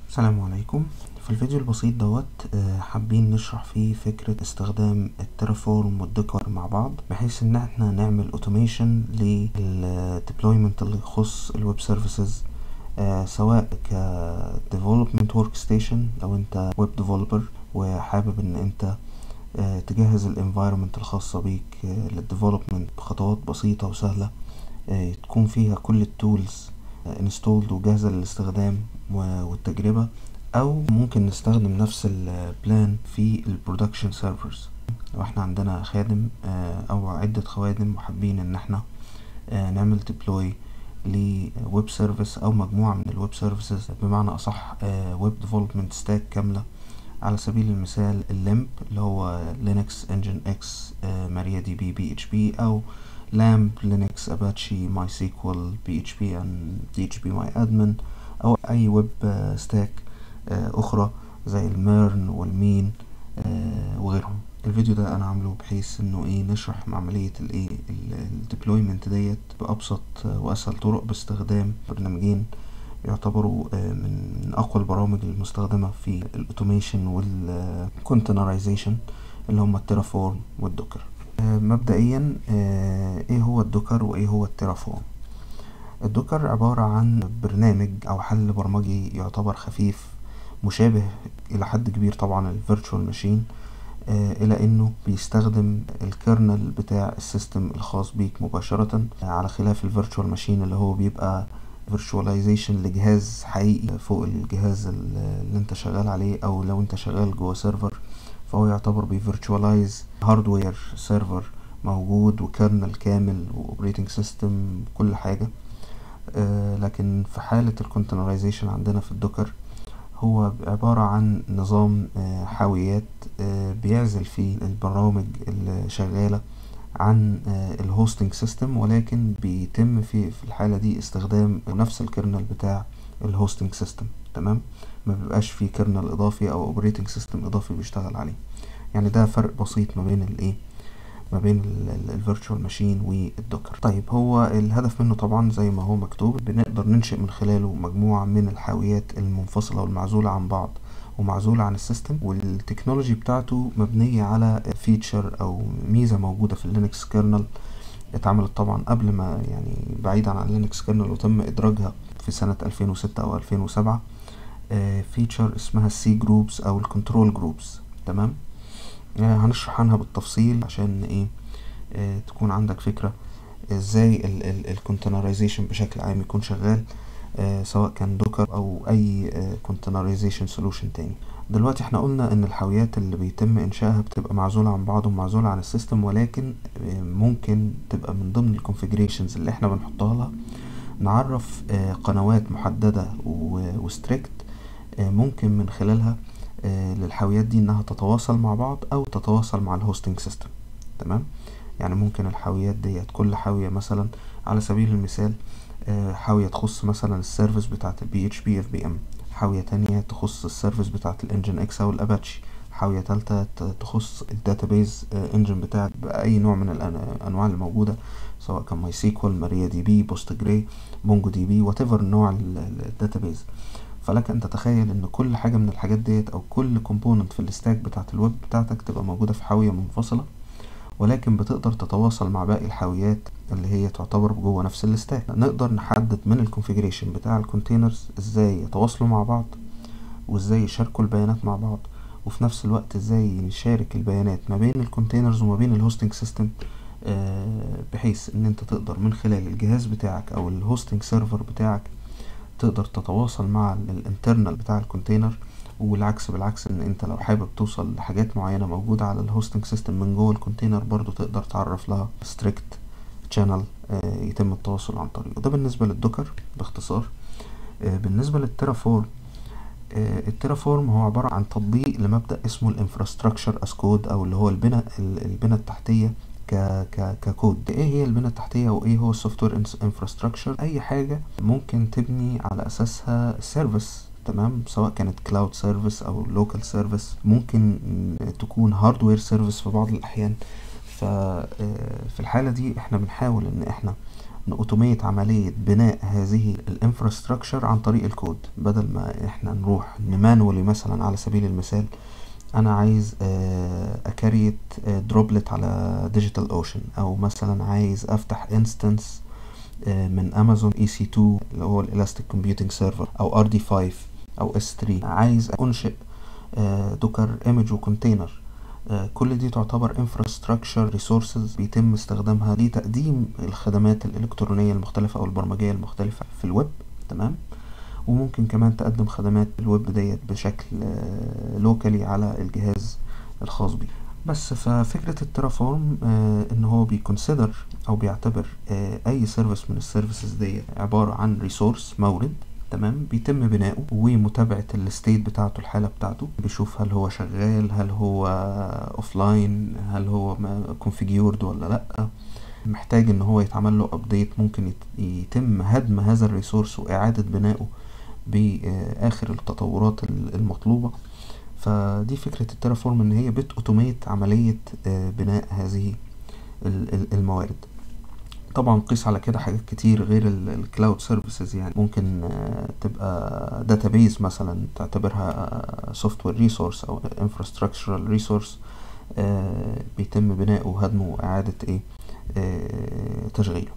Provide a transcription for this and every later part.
السلام عليكم في الفيديو البسيط دوت آه، حابين نشرح فيه فكرة استخدام التيرافورم والدوكر مع بعض بحيث ان احنا نعمل اوتوميشن للديبلويمنت اللي يخص الويب سيرفيسز سواء ك development workstation لو انت ويب ديفلوبر وحابب ان انت آه، تجهز الانفايرمنت الخاصة بيك للديفلوبمنت بخطوات بسيطة وسهلة آه، تكون فيها كل التولز انستولد وجاهزة للاستخدام و- والتجربة او ممكن نستخدم نفس البلان في البرودكشن سيرفرز لو احنا عندنا خادم آه، او عدة خوادم وحابين ان احنا آه، نعمل ديبلوي لويب سيرفيس او مجموعة من الويب سيرفيسز بمعنى اصح ويب ديفلوبمنت ستاك كاملة على سبيل المثال الليمب اللي هو لينكس انجن اكس ماريا دي بي بي اتش بي او لامب لينكس اباتشي ماي سيكوال بي اتش بي ان دي اتش بي ماي ادمن او اي ويب ستاك اخرى زي الميرن والمين آه، وغيرهم الفيديو ده انا عامله بحيث انه ايه نشرح عملية الايه الديبلويمنت ديت بابسط آه، واسهل طرق باستخدام برنامجين يعتبروا آه، من من اقوى البرامج المستخدمة في الاوتوميشن والكونتينرايزيشن اللي هم التيرافورم والدوكر آه، مبدئيا آه، ايه هو الدوكر وايه هو التيرافورم الدوكر عبارة عن برنامج أو حل برمجي يعتبر خفيف مشابه إلى حد كبير طبعا الفيرتشوال ماشين إلى إنه بيستخدم الكيرنل بتاع السيستم الخاص بيك مباشرة آه، على خلاف الفيرتشوال ماشين اللي هو بيبقى فيرتشواليزيشن لجهاز حقيقي فوق الجهاز ال- اللي انت شغال عليه او لو انت شغال جوه سيرفر فهو يعتبر بيفيرتشواليز هاردوير سيرفر موجود وكيرنل كامل واوبريتنج سيستم كل حاجة آه، لكن في حالة الكونتينرايزيشن عندنا في الدوكر هو عبارة عن نظام آه، حاويات آه، بيعزل فيه البرامج اللي شغالة عن الهوستنج سيستم ولكن بيتم في في الحالة دي استخدام نفس الكيرنل بتاع الهوستنج سيستم تمام ما بيبقاش فيه كيرنل اضافي او اوبريتنج سيستم اضافي بيشتغل عليه يعني ده فرق بسيط ما بين الايه ما بين الفيرتشوال ماشين والدوكر طيب هو الهدف منه طبعا زي ما هو مكتوب بنقدر ننشئ من خلاله مجموعة من الحاويات المنفصلة والمعزولة عن بعض ومعزولة عن السيستم والتكنولوجي بتاعته مبنية على فيتشر او ميزة موجودة في اللينكس كيرنل اتعملت طبعا قبل ما يعني بعيدا عن لينكس كيرنل وتم ادراجها في سنة 2006 او 2007 فيتشر اسمها السي جروبس او الكنترول جروبس تمام آه، هنشرح عنها بالتفصيل عشان ايه آه، تكون عندك فكرة ازاي الكونتينرايزيشن بشكل عام يكون شغال آه، سواء كان دوكر او اي كونتينرايزيشن سولوشن تاني دلوقتي احنا قلنا ان الحاويات اللي بيتم انشائها بتبقى معزولة عن بعض ومعزولة عن السيستم ولكن آه، ممكن تبقى من ضمن الكونفيجريشنز اللي احنا بنحطها لها نعرف آه، قنوات محددة وستريكت ممكن من خلالها آه، للحاويات دي انها تتواصل مع بعض او تتواصل مع الهوستنج سيستم تمام يعني ممكن الحاويات ديت كل حاوية مثلا على سبيل المثال آه، حاوية تخص مثلا السيرفيس بتاعت البي اتش بي اف بي ام حاوية تانية تخص السيرفيس بتاعت الانجن اكس او الاباتشي حاوية تالتة ت- تخص الداتابيز انجن بتاعك بأي نوع من الأنواع اللي موجودة سواء كان ماي سيكوال ماريا دي بي بوست جراي مونجو دي بي وات ايفر نوع الداتابيز فلك ان تتخيل ان كل حاجه من الحاجات ديت او كل كومبوننت في الستاك بتاعت الويب بتاعتك تبقى موجوده في حاويه منفصله ولكن بتقدر تتواصل مع باقي الحاويات اللي هي تعتبر جوه نفس الستاك نقدر نحدد من الكونفيجريشن بتاع الكونتينرز ازاي يتواصلوا مع بعض وازاي يشاركوا البيانات مع بعض وفي نفس الوقت ازاي نشارك البيانات ما بين الكونتينرز وما بين الهوستنج سيستم بحيث ان انت تقدر من خلال الجهاز بتاعك او الهوستنج سيرفر بتاعك تقدر تتواصل مع الانترنال بتاع الكونتينر والعكس بالعكس ان انت لو حابب توصل لحاجات معينة موجودة على الهوستنج سيستم من جوه الكونتينر برضو تقدر تعرف لها ستريكت channel آه، يتم التواصل عن طريقه ده بالنسبة للدوكر باختصار آه، بالنسبة للتيرافورم آه، التيرافورم هو عبارة عن تطبيق لمبدأ اسمه الانفراستراكشر از كود او اللي هو البنى ال- البنى التحتية ك ك ككود ايه هي البنى التحتية وايه هو السوفت وير انفراستراكشر اي حاجة ممكن تبني على اساسها سيرفيس تمام سواء كانت كلاود سيرفيس او لوكال سيرفيس ممكن تكون هاردوير سيرفيس في بعض الاحيان ففي الحالة دي احنا بنحاول ان احنا نأوتوميت عملية بناء هذه الانفراستراكشر عن طريق الكود بدل ما احنا نروح نمانولي مثلا على سبيل المثال انا عايز اكريت دروبلت على ديجيتال اوشن او مثلا عايز افتح انستنس من امازون اي سي 2 اللي هو الالاستيك كومبيوتنج سيرفر او ار دي 5 او اس 3 عايز انشئ دوكر ايمج وكونتينر كل دي تعتبر infrastructure resources بيتم استخدامها لتقديم الخدمات الإلكترونية المختلفة أو البرمجية المختلفة في الويب تمام وممكن كمان تقدم خدمات الويب ديت بشكل لوكالي على الجهاز الخاص بيه بس ففكرة الترافورم آه ان هو بيكونسيدر او بيعتبر آه اي سيرفيس من السيرفيسز دي عبارة عن ريسورس مورد تمام بيتم بناؤه ومتابعة الستيت بتاعته الحالة بتاعته بيشوف هل هو شغال هل هو اوفلاين هل هو كونفيجيورد ولا لا محتاج ان هو يتعمل له ابديت ممكن يتم هدم هذا الريسورس واعادة بنائه باخر التطورات المطلوبة فدي فكرة الترافورم ان هي بت اوتوميت عملية بناء هذه الموارد طبعا قيس على كده حاجات كتير غير الكلاود سيرفيسز يعني ممكن تبقى داتابيز مثلا تعتبرها سوفت وير ريسورس او انفراستراكشرال ريسورس بيتم بناؤه وهدمه واعادة ايه تشغيله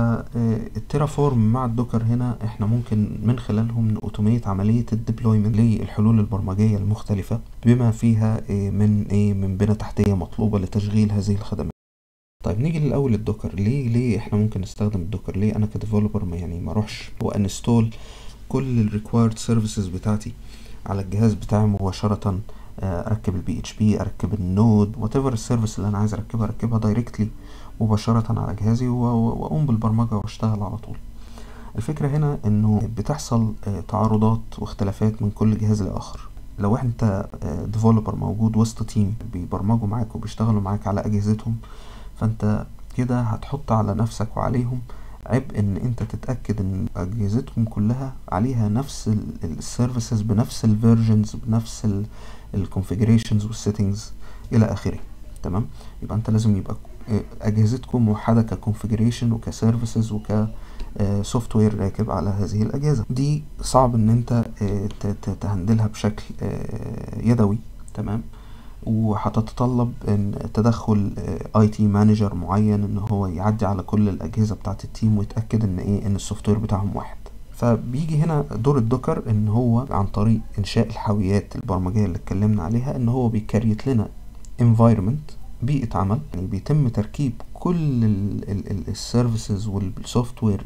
فالتيرافورم مع الدوكر هنا احنا ممكن من خلالهم نأوتوميت عملية الديبلويمنت للحلول البرمجية المختلفة بما فيها من ايه من بنى تحتية مطلوبة لتشغيل هذه الخدمات طيب نيجي للاول الدوكر ليه ليه احنا ممكن نستخدم الدوكر ليه انا كديفلوبر ما يعني ما اروحش وانستول كل الريكوايرد سيرفيسز بتاعتي على الجهاز بتاعي مباشرة اركب البي اتش بي اركب النود وات ايفر السيرفيس اللي انا عايز اركبها اركبها دايركتلي مباشرة على جهازي واقوم بالبرمجة واشتغل على طول الفكرة هنا انه بتحصل تعارضات واختلافات من كل جهاز لاخر لو انت ديفلوبر موجود وسط تيم بيبرمجوا معاك وبيشتغلوا معاك على اجهزتهم فانت كده هتحط على نفسك وعليهم عبء ان انت تتاكد ان اجهزتهم كلها عليها نفس السيرفيسز بنفس الفيرجنز بنفس الكونفيجريشنز والسيتنجز الى اخره تمام يبقى انت لازم يبقى اجهزتكم موحده ككونفيجريشن وكسيرفيسز وك سوفت وير راكب على هذه الاجهزه دي صعب ان انت تهندلها بشكل يدوي تمام وهتتطلب ان تدخل اي تي مانجر معين ان هو يعدي على كل الاجهزه بتاعه التيم ويتاكد ان ايه ان السوفت وير بتاعهم واحد فبيجي هنا دور الدوكر ان هو عن طريق انشاء الحاويات البرمجيه اللي اتكلمنا عليها ان هو بيكريت لنا environment بيئة عمل يعني بيتم تركيب كل السيرفيسز والسوفت وير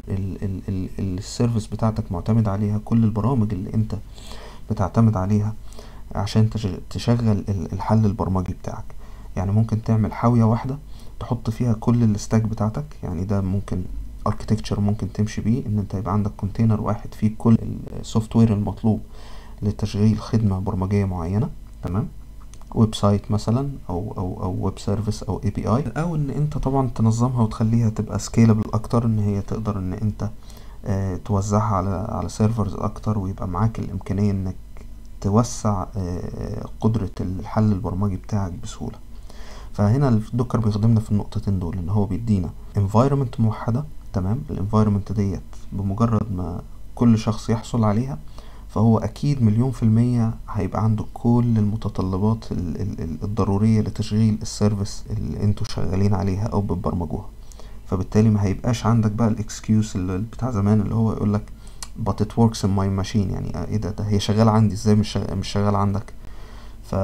السيرفيس بتاعتك معتمد عليها كل البرامج اللي انت بتعتمد عليها عشان تشغل الحل البرمجي بتاعك يعني ممكن تعمل حاوية واحدة تحط فيها كل الستاك بتاعتك يعني ده ممكن اركتكتشر ممكن تمشي بيه ان انت يبقى عندك كونتينر واحد فيه كل السوفت وير المطلوب لتشغيل خدمة برمجية معينة تمام ويب سايت مثلا او او او ويب سيرفيس او اي بي اي او ان انت طبعا تنظمها وتخليها تبقى سكيلبل اكتر ان هي تقدر ان انت اه توزعها على على سيرفرز اكتر ويبقى معاك الامكانيه انك توسع اه قدره الحل البرمجي بتاعك بسهوله فهنا الدوكر بيخدمنا في النقطتين دول ان هو بيدينا environment موحده تمام الانفايرمنت ديت بمجرد ما كل شخص يحصل عليها فهو اكيد مليون في المية هيبقى عنده كل المتطلبات الضرورية لتشغيل السيرفيس اللي انتوا شغالين عليها او بتبرمجوها فبالتالي ما هيبقاش عندك بقى الاكسكيوز اللي بتاع زمان اللي هو يقولك but it works in my machine يعني ايه ده ده هي شغالة عندي ازاي مش شغال مش شغال عندك ف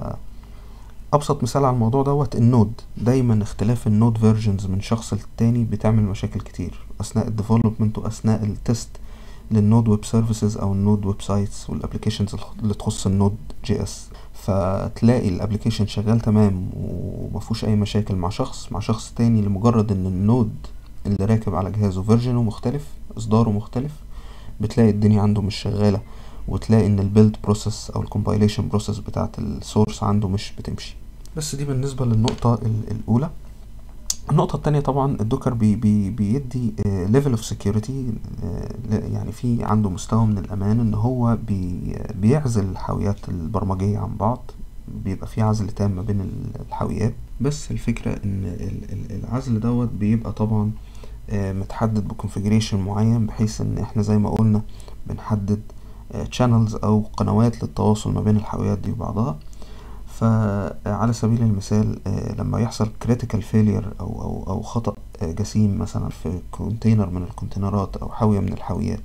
ابسط مثال على الموضوع دوت النود دايما اختلاف النود فيرجنز من شخص للتاني بتعمل مشاكل كتير اثناء الديفلوبمنت واثناء التست للنود ويب سيرفيسز او النود ويب سايتس والابلكيشنز اللي تخص النود جي اس فتلاقي الابلكيشن شغال تمام ومفهوش اي مشاكل مع شخص مع شخص تاني لمجرد ان النود اللي راكب على جهازه فيرجنه مختلف اصداره مختلف بتلاقي الدنيا عنده مش شغاله وتلاقي ان البيلد بروسيس او الكومبايليشن بروسيس بتاعت السورس عنده مش بتمشي بس دي بالنسبه للنقطه الاولى النقطة التانية طبعا الدوكر بي بي بيدي ليفل اوف سكيورتي يعني في عنده مستوى من الأمان إن هو بي بيعزل الحاويات البرمجية عن بعض بيبقى في عزل تام ما بين الحاويات بس الفكرة إن العزل دوت بيبقى طبعا متحدد بكونفيجريشن معين بحيث ان احنا زي ما قلنا بنحدد channels او قنوات للتواصل ما بين الحاويات دي وبعضها فعلى سبيل المثال لما يحصل critical failure او او او خطأ جسيم مثلا في كونتينر من الكونتينرات او حاوية من الحاويات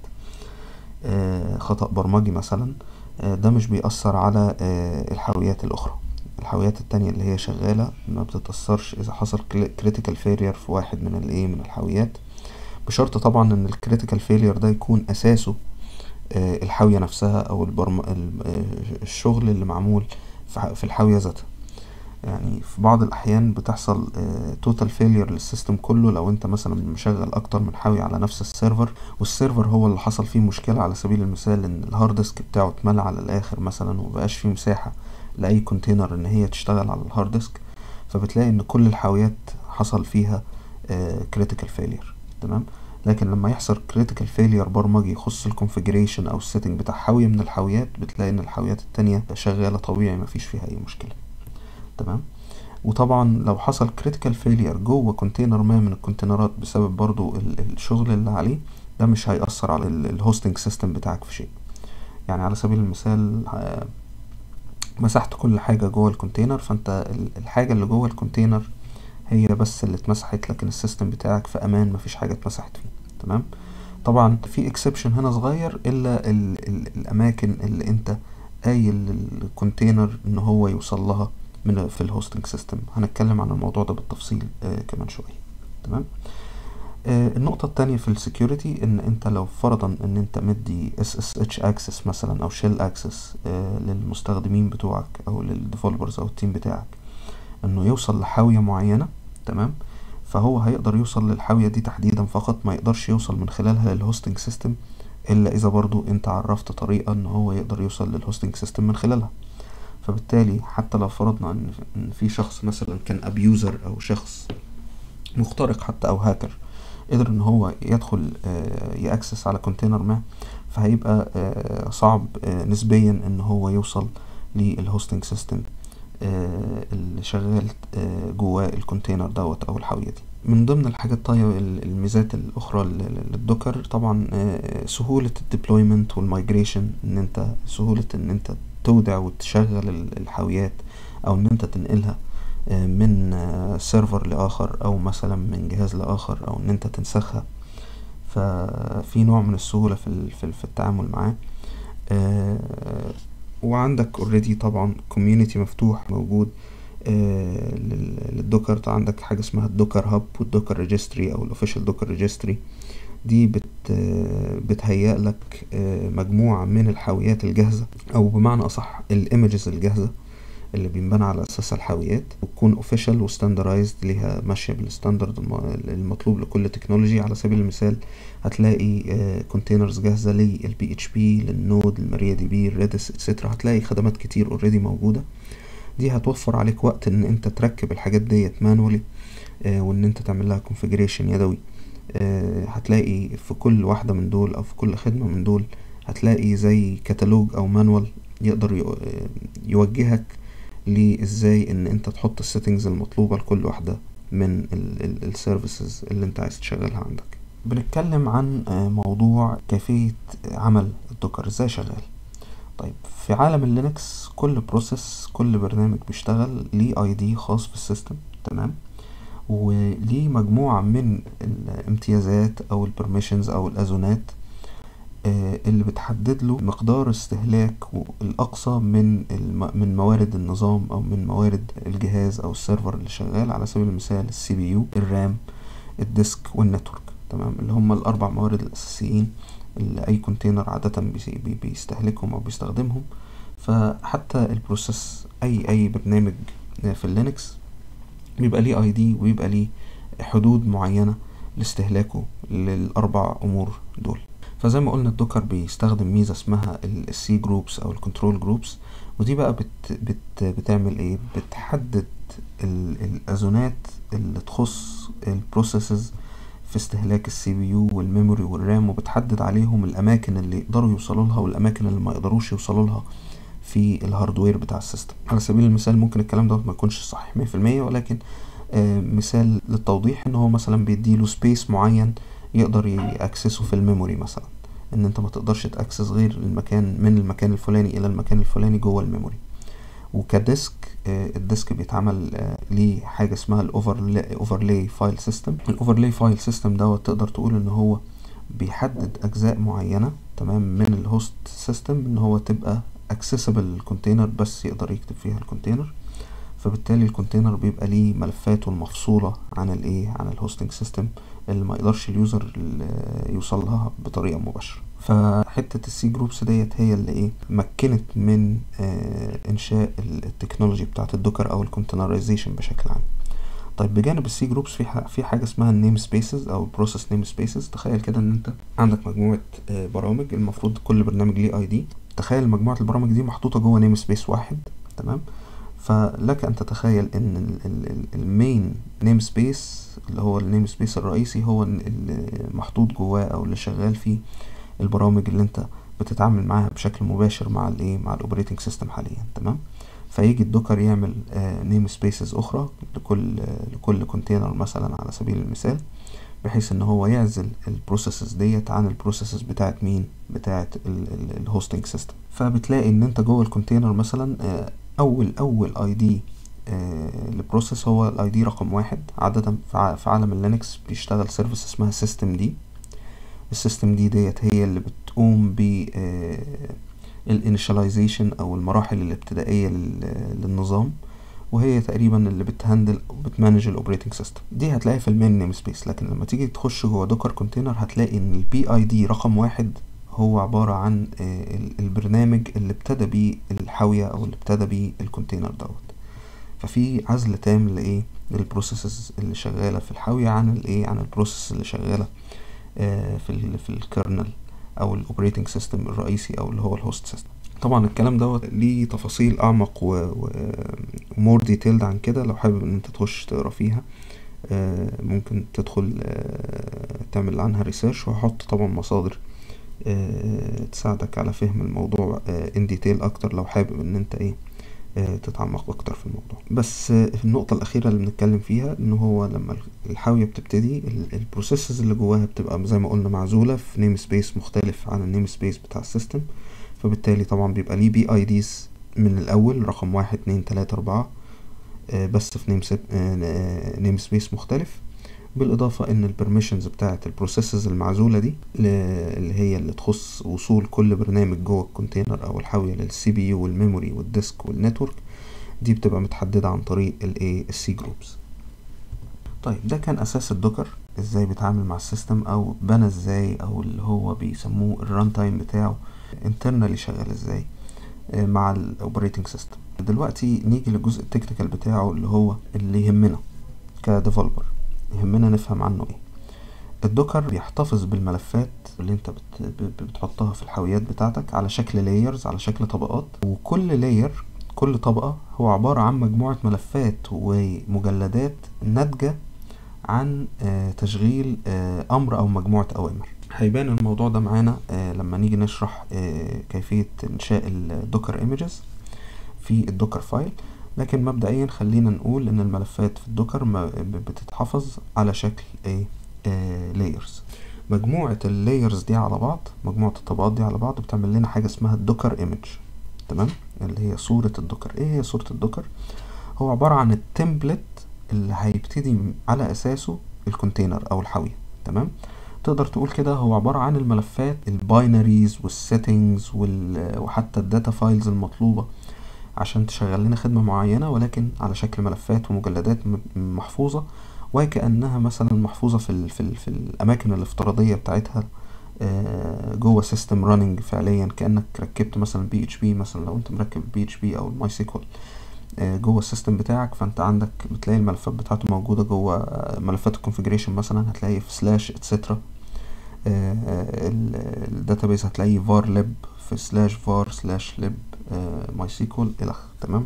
خطأ برمجي مثلا ده مش بيأثر على الحاويات الأخرى الحاويات التانية اللي هي شغالة ما بتتأثرش إذا حصل critical failure في واحد من الإيه من الحاويات بشرط طبعا إن الكريتيكال failure ده يكون أساسه الحاوية نفسها أو البرم... الشغل اللي معمول في الحاوية ذاتها يعني في بعض الأحيان بتحصل توتال فيلير للسيستم كله لو أنت مثلا مشغل أكتر من حاوية على نفس السيرفر والسيرفر هو اللي حصل فيه مشكلة على سبيل المثال إن الهارد ديسك بتاعه اتملى على الآخر مثلا ومبقاش فيه مساحة لأي كونتينر إن هي تشتغل على الهارد ديسك فبتلاقي إن كل الحاويات حصل فيها كريتيكال فيلير تمام لكن لما يحصل كريتيكال فيلير برمجي يخص الكونفيجريشن او السيتنج بتاع حاوية من الحاويات بتلاقي ان الحاويات التانية شغالة طبيعي مفيش فيها اي مشكلة تمام وطبعا لو حصل كريتيكال فيلير جوه كونتينر ما من الكونتينرات بسبب برضو الشغل اللي عليه ده مش هيأثر على الهوستنج سيستم بتاعك في شيء يعني على سبيل المثال مسحت كل حاجة جوه الكونتينر فانت الحاجة اللي جوه الكونتينر هي بس اللي اتمسحت لكن السيستم بتاعك في امان مفيش حاجه اتمسحت فيه تمام طبعا في اكسبشن هنا صغير الا ال ال الاماكن اللي انت قايل للكونتينر ان هو يوصل لها من في الهوستنج سيستم هنتكلم عن الموضوع ده بالتفصيل آه كمان شويه تمام آه النقطة التانية في السكيورتي ان انت لو فرضا ان انت مدي SSH access مثلا او shell access آه للمستخدمين بتوعك او للديفلوبرز او التيم بتاعك انه يوصل لحاوية معينة تمام فهو هيقدر يوصل للحاوية دي تحديدا فقط ما يقدرش يوصل من خلالها للهوستنج سيستم الا اذا برضو انت عرفت طريقة ان هو يقدر يوصل للهوستنج سيستم من خلالها فبالتالي حتى لو فرضنا ان في شخص مثلا كان ابيوزر او شخص مخترق حتى او هاكر قدر ان هو يدخل يأكسس على كونتينر ما فهيبقى صعب نسبيا ان هو يوصل للهوستنج سيستم اللي شغال جواه الكونتينر دوت او الحاوية دي من ضمن الحاجات طيب الميزات الاخرى للدوكر طبعا سهولة الديبلويمنت والمايجريشن ان انت سهولة ان انت تودع وتشغل الحاويات او ان انت تنقلها من سيرفر لاخر او مثلا من جهاز لاخر او ان انت تنسخها ففي نوع من السهولة في في التعامل معاه وعندك اوريدي طبعا كوميونيتي مفتوح موجود آه للدوكر عندك حاجه اسمها الدوكر هاب والدوكر ريجستري او الاوفيشال دوكر ريجستري دي بت بتهيأ لك آه مجموعة من الحاويات الجاهزة أو بمعنى أصح الإيمجز الجاهزة اللي بينبنى على أساسها الحاويات وتكون اوفيشال وستاندرايزد ليها ماشية بالستاندرد المطلوب لكل تكنولوجي على سبيل المثال هتلاقي كونتينرز جاهزة للبي اتش بي للنود الماريا دي بي الريدس اتسترا هتلاقي خدمات كتير اوريدي موجودة دي هتوفر عليك وقت ان انت تركب الحاجات ديت مانولي آه وان انت تعمل لها كونفيجريشن يدوي آه هتلاقي في كل واحدة من دول او في كل خدمة من دول هتلاقي زي كتالوج او مانوال يقدر يوجهك لازاي ان انت تحط السيتنجز المطلوبة لكل واحدة من السيرفيسز اللي انت عايز تشغلها عندك بنتكلم عن موضوع كيفية عمل الدوكر ازاي شغال طيب في عالم اللينكس كل بروسيس كل برنامج بيشتغل ليه اي دي خاص بالسيستم تمام وليه مجموعة من الامتيازات او البرميشنز او الاذونات اللي بتحدد له مقدار استهلاك الأقصى من الم... من موارد النظام أو من موارد الجهاز أو السيرفر اللي شغال على سبيل المثال السي بي يو الرام الديسك والنتورك تمام اللي هم الأربع موارد الأساسيين اللي أي كونتينر عادة بي... بيستهلكهم أو بيستخدمهم فحتى البروسيس أي أي برنامج في اللينكس بيبقى ليه اي دي ويبقى ليه حدود معينة لاستهلاكه للأربع أمور دول فزي ما قلنا الدوكر بيستخدم ميزة اسمها السي جروبس او الكنترول جروبس ودي بقى بت بت بتعمل ايه بتحدد الاذونات اللي تخص البروسيسز في استهلاك السي بي يو والميموري والرام وبتحدد عليهم الاماكن اللي يقدروا يوصلوا لها والاماكن اللي ما يقدروش يوصلوا لها في الهاردوير بتاع السيستم على سبيل المثال ممكن الكلام ده ما يكونش صحيح 100% ولكن آه مثال للتوضيح ان هو مثلا بيديله سبيس معين يقدر يأكسسه في الميموري مثلا ان انت ما تقدرش تأكسس غير المكان من المكان الفلاني الى المكان الفلاني جوه الميموري وكديسك آه الديسك بيتعمل آه ليه حاجه اسمها الاوفرلاي فايل سيستم الاوفرلاي فايل سيستم دوت تقدر تقول ان هو بيحدد اجزاء معينه تمام من الهوست سيستم ان هو تبقى اكسسبل الكونتينر بس يقدر يكتب فيها الكونتينر فبالتالي الكونتينر بيبقى ليه ملفاته المفصولة عن الايه عن الهوستنج سيستم اللي ما يقدرش اليوزر يوصل لها بطريقة مباشرة فحتة السي جروبس ديت هي اللي ايه مكنت من آه انشاء التكنولوجي بتاعة الدوكر او الكونتينرايزيشن بشكل عام طيب بجانب السي جروبس في في حاجه اسمها النيم سبيسز او البروسيس نيم سبيسز تخيل كده ان انت عندك مجموعه برامج المفروض كل برنامج ليه اي دي تخيل مجموعه البرامج دي محطوطه جوه نيم سبيس واحد تمام فلك ان تتخيل ان المين نيم سبيس اللي هو النيم سبيس الرئيسي هو اللي محطوط جواه او اللي شغال فيه البرامج اللي انت بتتعامل معاها بشكل مباشر مع الايه مع الاوبريتنج سيستم حاليا تمام فيجي الدوكر يعمل نيم سبيسز اخرى لكل آه لكل كونتينر مثلا على سبيل المثال بحيث ان هو يعزل البروسيسز ديت عن البروسيسز بتاعت مين بتاعت الهوستنج سيستم فبتلاقي ان انت جوه الكونتينر مثلا آه اول اول اي دي البروسيس هو الاي دي رقم واحد عادة في عالم اللينكس بيشتغل سيرفيس اسمها سيستم دي السيستم دي ديت هي اللي بتقوم ب الانيشاليزيشن او المراحل الابتدائيه للنظام وهي تقريبا اللي بتهندل بتمانج الاوبريتنج سيستم دي هتلاقي في المين نيم سبيس لكن لما تيجي تخش جوه دوكر كونتينر هتلاقي ان البي اي دي رقم واحد هو عبارة عن البرنامج اللي ابتدى بيه الحاوية او اللي ابتدى بيه الكونتينر دوت ففي عزل تام لايه للبروسيسز اللي شغالة في الحاوية عن الايه عن البروسيس اللي شغالة في ال في الكيرنل او الاوبريتنج سيستم الرئيسي او اللي هو الهوست سيستم طبعا الكلام دوت ليه تفاصيل اعمق ومور ديتيلد عن كده لو حابب ان انت تخش تقرا فيها ممكن تدخل تعمل عنها ريسيرش وهحط طبعا مصادر تساعدك على فهم الموضوع ان ديتيل اكتر لو حابب ان انت ايه تتعمق اكتر في الموضوع بس في النقطة الأخيرة اللي بنتكلم فيها إن هو لما الحاوية بتبتدي البروسيسز اللي جواها بتبقى زي ما قلنا معزولة في نيم سبيس مختلف عن النيم سبيس بتاع السيستم فبالتالي طبعا بيبقى ليه بي اي ديز من الأول رقم واحد اتنين تلاتة أربعة بس في نيم نيم سبيس مختلف بالإضافة إن البرميشنز بتاعة البروسيسز المعزولة دي اللي هي اللي تخص وصول كل برنامج جوه الكونتينر أو الحاوية للسي بي يو والميموري والديسك والنتورك دي بتبقى متحددة عن طريق الايه السي جروبس طيب ده كان أساس الدوكر ازاي بيتعامل مع السيستم أو بنى ازاي أو اللي هو بيسموه الران تايم بتاعه انترنالي شغال ازاي مع الاوبريتنج سيستم دلوقتي نيجي للجزء التكنيكال بتاعه اللي هو اللي يهمنا كديفلوبر يهمنا نفهم عنه ايه الدوكر بيحتفظ بالملفات اللي انت بت... بتحطها في الحاويات بتاعتك على شكل لايرز على شكل طبقات وكل لاير كل طبقة هو عبارة عن مجموعة ملفات ومجلدات ناتجة عن تشغيل أمر أو مجموعة أوامر هيبان الموضوع ده معانا لما نيجي نشرح كيفية إنشاء الدوكر ايمجز في الدوكر فايل لكن مبدئيا خلينا نقول ان الملفات في الدوكر بتتحفظ على شكل ايه لايرز مجموعة اللايرز دي على بعض مجموعة الطبقات دي على بعض بتعمل لنا حاجة اسمها الدوكر ايمج تمام اللي هي صورة الدوكر ايه هي صورة الدوكر هو عبارة عن التمبلت اللي هيبتدي على اساسه الكونتينر او الحاوية تمام تقدر تقول كده هو عبارة عن الملفات الباينريز والسيتنجز وحتى الداتا فايلز المطلوبة عشان تشغل لنا خدمة معينة ولكن على شكل ملفات ومجلدات محفوظة وكأنها مثلا محفوظة في ال في, ال في الأماكن الافتراضية بتاعتها جوه سيستم راننج فعليا كأنك ركبت مثلا بي اتش بي مثلا لو انت مركب بي اتش بي او الماي سيكوال جوه السيستم بتاعك فانت عندك بتلاقي الملفات بتاعته موجودة جوه ملفات الكونفيجريشن مثلا هتلاقي في سلاش اتسترا الداتابيز هتلاقي var lib في سلاش var سلاش lib ماي سيكوال الى تمام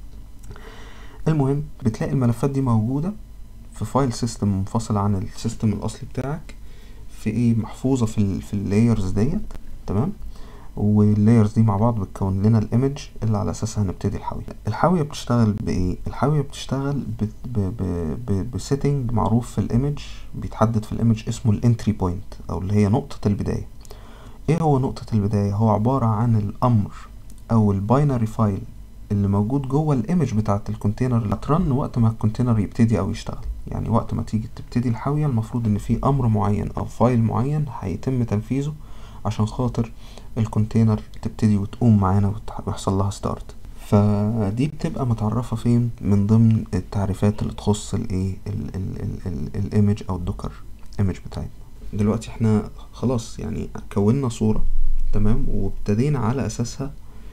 المهم بتلاقي الملفات دي موجودة في فايل سيستم منفصل عن السيستم الاصلي بتاعك في ايه محفوظة في ال في اللايرز ديت تمام واللايرز دي مع بعض بتكون لنا الايمج اللي على اساسها هنبتدي الحاوية الحاوية بتشتغل بايه الحاوية بتشتغل بسيتنج معروف في الايمج بيتحدد في الايمج اسمه الانتري بوينت او اللي هي نقطة البداية ايه هو نقطة البداية هو عبارة عن الامر او الباينري فايل اللي موجود جوه الايمج بتاعة الكونتينر اللي هترن وقت ما الكونتينر يبتدي او يشتغل يعني وقت ما تيجي تبتدي الحاوية المفروض ان في امر معين او فايل معين هيتم تنفيذه عشان خاطر الكونتينر تبتدي وتقوم معانا ويحصل لها ستارت فدي بتبقى متعرفة فين من ضمن التعريفات اللي تخص الايه الايمج او الدوكر ايمج بتاعتنا دلوقتي احنا خلاص يعني كونا صورة تمام وابتدينا على اساسها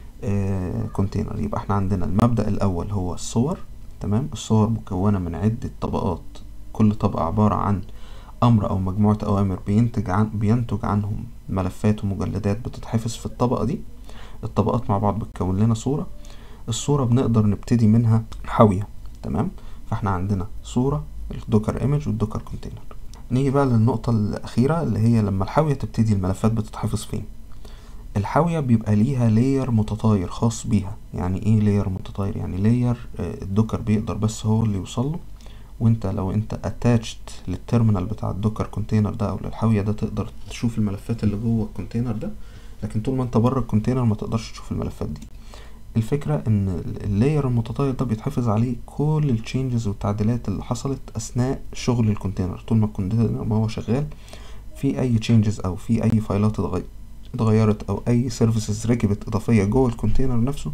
آه كونتينر يبقى احنا عندنا المبدأ الاول هو الصور تمام الصور مكونة من عدة طبقات كل طبقة عبارة عن امر او مجموعة اوامر بينتج عن بينتج عنهم ملفات ومجلدات بتتحفظ في الطبقة دي الطبقات مع بعض بتكون لنا صورة الصورة بنقدر نبتدي منها حاوية تمام فاحنا عندنا صورة الدوكر ايمج والدوكر كونتينر نيجي بقى للنقطة الأخيرة اللي هي لما الحاوية تبتدي الملفات بتتحفظ فين الحاوية بيبقى ليها لاير متطاير خاص بيها يعني ايه لاير متطاير يعني لاير الدوكر بيقدر بس هو اللي يوصله وانت لو انت اتاتشت للتيرمينال بتاع الدوكر كونتينر ده او للحاوية ده تقدر تشوف الملفات اللي جوه الكونتينر ده لكن طول ما انت بره الكونتينر ما تقدرش تشوف الملفات دي الفكرة ان اللاير المتطاير ده بيتحفظ عليه كل التشينجز والتعديلات اللي حصلت اثناء شغل الكونتينر طول ما الكونتينر ما هو شغال في اي تشينجز او في اي فايلات اتغيرت او اي سيرفيسز ركبت اضافية جوه الكونتينر نفسه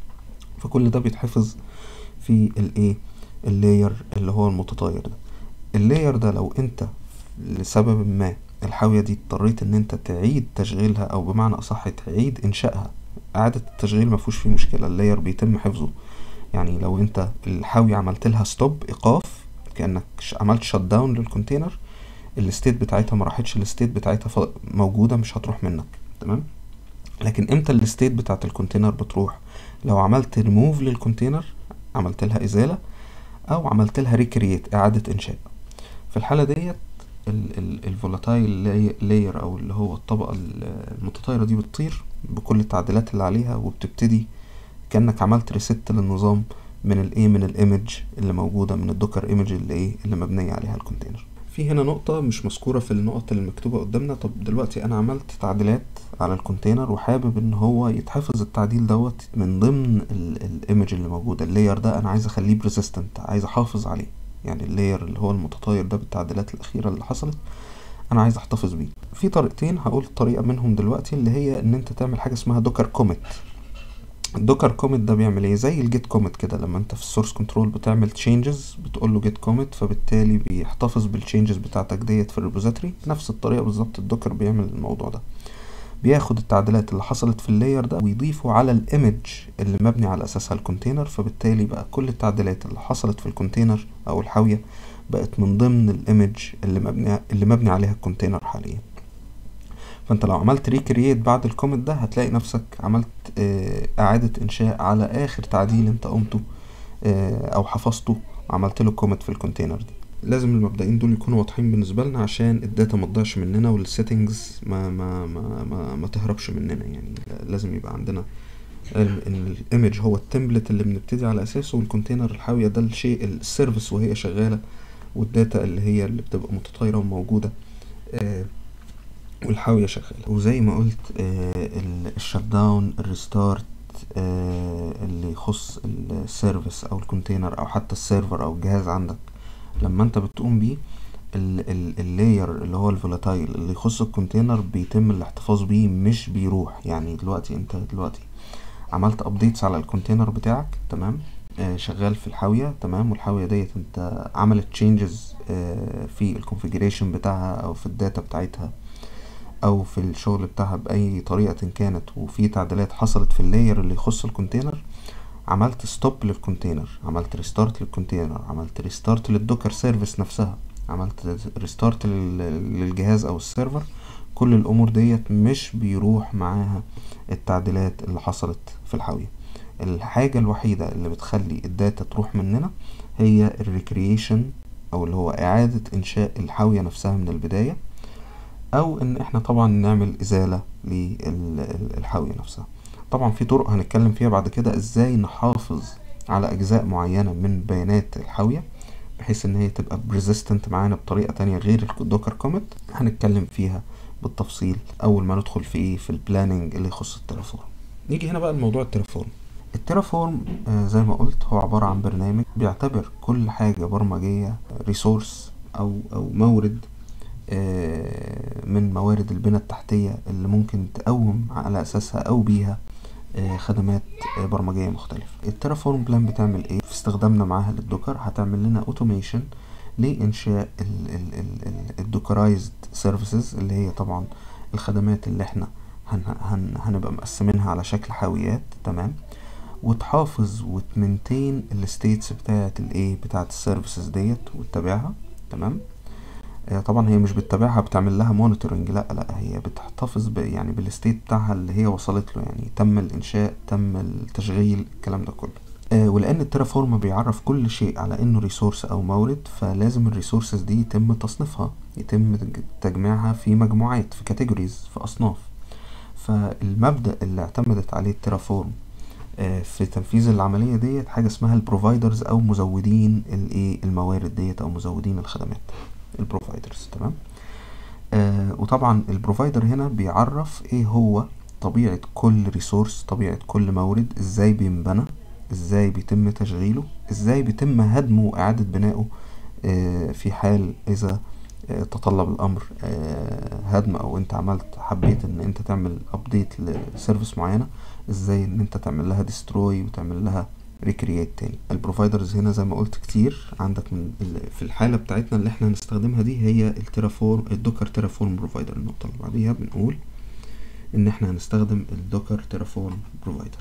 فكل ده بيتحفظ في الايه اللاير اللي هو المتطاير ده اللاير ده لو انت لسبب ما الحاوية دي اضطريت ان انت تعيد تشغيلها او بمعنى اصح تعيد انشائها اعادة التشغيل مفهوش فيه مشكلة اللاير بيتم حفظه يعني لو انت الحاوية عملت لها ستوب ايقاف كأنك عملت شت داون للكونتينر الستيت بتاعتها ما راحتش الستيت بتاعتها موجودة مش هتروح منك تمام لكن امتى الستيت بتاعت الكونتينر بتروح لو عملت ريموف للكونتينر عملت لها ازالة او عملت لها ريكرييت اعادة انشاء في الحالة ديت الفولاتايل لاير او اللي هو الطبقة المتطايرة دي بتطير بكل التعديلات اللي عليها وبتبتدي كأنك عملت ريست للنظام من الايه من الايمج اللي موجودة من الدوكر ايمج اللي ايه اللي مبنية عليها الكونتينر في هنا نقطة مش مذكورة في النقط اللي مكتوبة قدامنا طب دلوقتي انا عملت تعديلات على الكونتينر وحابب ان هو يتحفظ التعديل دوت من ضمن الايمج اللي موجودة اللاير ده انا عايز اخليه بريزيستنت عايز احافظ عليه يعني اللاير اللي هو المتطاير ده بالتعديلات الاخيرة اللي حصلت انا عايز احتفظ بيه في طريقتين هقول طريقة منهم دلوقتي اللي هي ان انت تعمل حاجة اسمها دوكر كوميت الدوكر كوميت ده بيعمل ايه زي الجيت كوميت كده لما انت في السورس كنترول بتعمل تشينجز بتقول له جيت كوميت فبالتالي بيحتفظ بالتشينجز بتاعتك ديت في الريبوزيتوري نفس الطريقة بالظبط الدوكر بيعمل الموضوع ده بياخد التعديلات اللي حصلت في اللاير ده ويضيفه على الايمج اللي مبني على اساسها الكونتينر فبالتالي بقى كل التعديلات اللي حصلت في الكونتينر او الحاوية بقت من ضمن الايمج اللي مبني اللي مبني عليها الكونتينر حاليا فانت لو عملت ريكرييت بعد الكومنت ده هتلاقي نفسك عملت اه اعادة انشاء على اخر تعديل انت قمته اه او حفظته عملت له كومنت في الكونتينر دي لازم المبدئين دول يكونوا واضحين بالنسبه لنا عشان الداتا ما تضيعش مننا والسيتنجز ما ما ما ما, ما تهربش مننا يعني لازم يبقى عندنا علم ان الايمج هو التمبلت اللي بنبتدي على اساسه والكونتينر الحاويه ده الشيء السيرفيس وهي شغاله والداتا اللي هي اللي بتبقى متطايره وموجوده آه والحاويه شغاله وزي ما قلت آه الشت داون الريستارت آه اللي يخص السيرفيس او الكونتينر او حتى السيرفر او الجهاز عندك لما انت بتقوم بيه اللاير اللي هو الفولاتايل اللي يخص الكونتينر بيتم الاحتفاظ بيه مش بيروح يعني دلوقتي انت دلوقتي عملت ابديتس على الكونتينر بتاعك تمام آه شغال في الحاوية تمام والحاوية ديت انت عملت تشينجز آه في الكونفيجريشن بتاعها او في الداتا بتاعتها او في الشغل بتاعها باي طريقة كانت وفي تعديلات حصلت في اللاير اللي يخص الكونتينر عملت ستوب للكونتينر عملت ريستارت للكونتينر عملت ريستارت للدوكر سيرفيس نفسها عملت ريستارت للجهاز او السيرفر كل الامور ديت مش بيروح معاها التعديلات اللي حصلت في الحاوية الحاجة الوحيدة اللي بتخلي الداتا تروح مننا هي الريكرييشن او اللي هو اعادة انشاء الحاوية نفسها من البداية او ان احنا طبعا نعمل ازالة للحاوية نفسها طبعا في طرق هنتكلم فيها بعد كده ازاي نحافظ على اجزاء معينة من بيانات الحاوية بحيث ان هي تبقى بريزيستنت معانا بطريقة تانية غير الدوكر كوميت هنتكلم فيها بالتفصيل اول ما ندخل في ايه في البلاننج اللي يخص الترافورم نيجي هنا بقى لموضوع الترافورم الترافورم آه زي ما قلت هو عبارة عن برنامج بيعتبر كل حاجة برمجية ريسورس او او مورد آه من موارد البنى التحتية اللي ممكن تقوم على اساسها او بيها آه خدمات آه برمجية مختلفة الترافورم بلان بتعمل ايه في استخدامنا معاها للدوكر هتعمل لنا اوتوميشن لإنشاء الدوكرايزد سيرفيسز اللي هي طبعا الخدمات اللي احنا هن هن هنبقى مقسمينها على شكل حاويات تمام وتحافظ وتمنتين الستيتس بتاعت الايه بتاعت السيرفيسز ديت وتتابعها تمام آه طبعا هي مش بتتابعها بتعمل لها مونيتورنج لا لا هي بتحتفظ ب يعني بالستيت بتاعها اللي هي وصلت له يعني تم الانشاء تم التشغيل الكلام ده كله آه ولان الترافورم بيعرف كل شيء على انه ريسورس او مورد فلازم الريسورسز دي يتم تصنيفها يتم تجميعها في مجموعات في كاتيجوريز في اصناف فالمبدأ اللي اعتمدت عليه الترافورم آه في تنفيذ العملية ديت حاجة اسمها البروفايدرز او مزودين الايه الموارد ديت او مزودين الخدمات البروفايدرز تمام آه وطبعا البروفايدر هنا بيعرف ايه هو طبيعة كل ريسورس طبيعة كل مورد ازاي بينبنى ازاي بيتم تشغيله ازاي بيتم هدمه واعادة بنائه آه في حال اذا آه تطلب الامر آه هدم او انت عملت حبيت ان انت تعمل ابديت لسيرفيس معينة ازاي ان انت تعمل لها ديستروي وتعمل لها ريكرييت تاني البروفايدرز هنا زي ما قلت كتير عندك من في الحالة بتاعتنا اللي احنا هنستخدمها دي هي الترافورم الدوكر ترافورم بروفايدر النقطة اللي بعديها بنقول ان احنا هنستخدم الدوكر ترافورم بروفايدر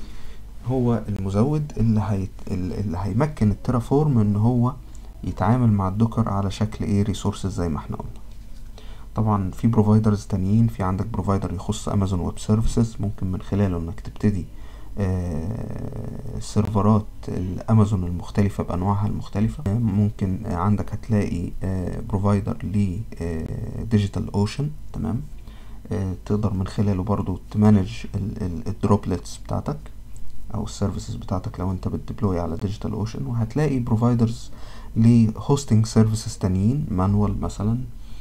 هو المزود اللي هي اللي هيمكن الترافورم ان هو يتعامل مع الدوكر على شكل ايه ريسورسز زي ما احنا قلنا طبعا في بروفايدرز تانيين في عندك بروفايدر يخص امازون ويب سيرفيسز ممكن من خلاله انك تبتدي آه سيرفرات الامازون المختلفة بانواعها المختلفة ممكن عندك هتلاقي آه بروفايدر ل ديجيتال اوشن تمام آه تقدر من خلاله برضو تمانج الدروبلتس بتاعتك او السيرفيسز بتاعتك لو انت بتديبلوي على ديجيتال اوشن وهتلاقي بروفايدرز لهوستنج سيرفيسز تانيين مانوال مثلا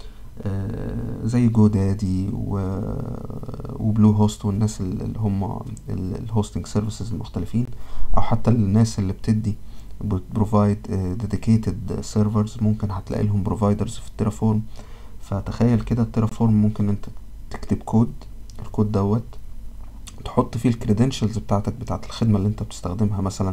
آه زي جو دادي و... وبلو هوست والناس اللي هم الهوستنج سيرفيسز المختلفين او حتى الناس اللي بتدي بروفايد ديديكيتد سيرفرز ممكن هتلاقي لهم بروفايدرز في الترافورم فتخيل كده الترافورم ممكن انت تكتب كود الكود دوت تحط فيه الكريدنشلز بتاعتك بتاعت الخدمة اللي انت بتستخدمها مثلا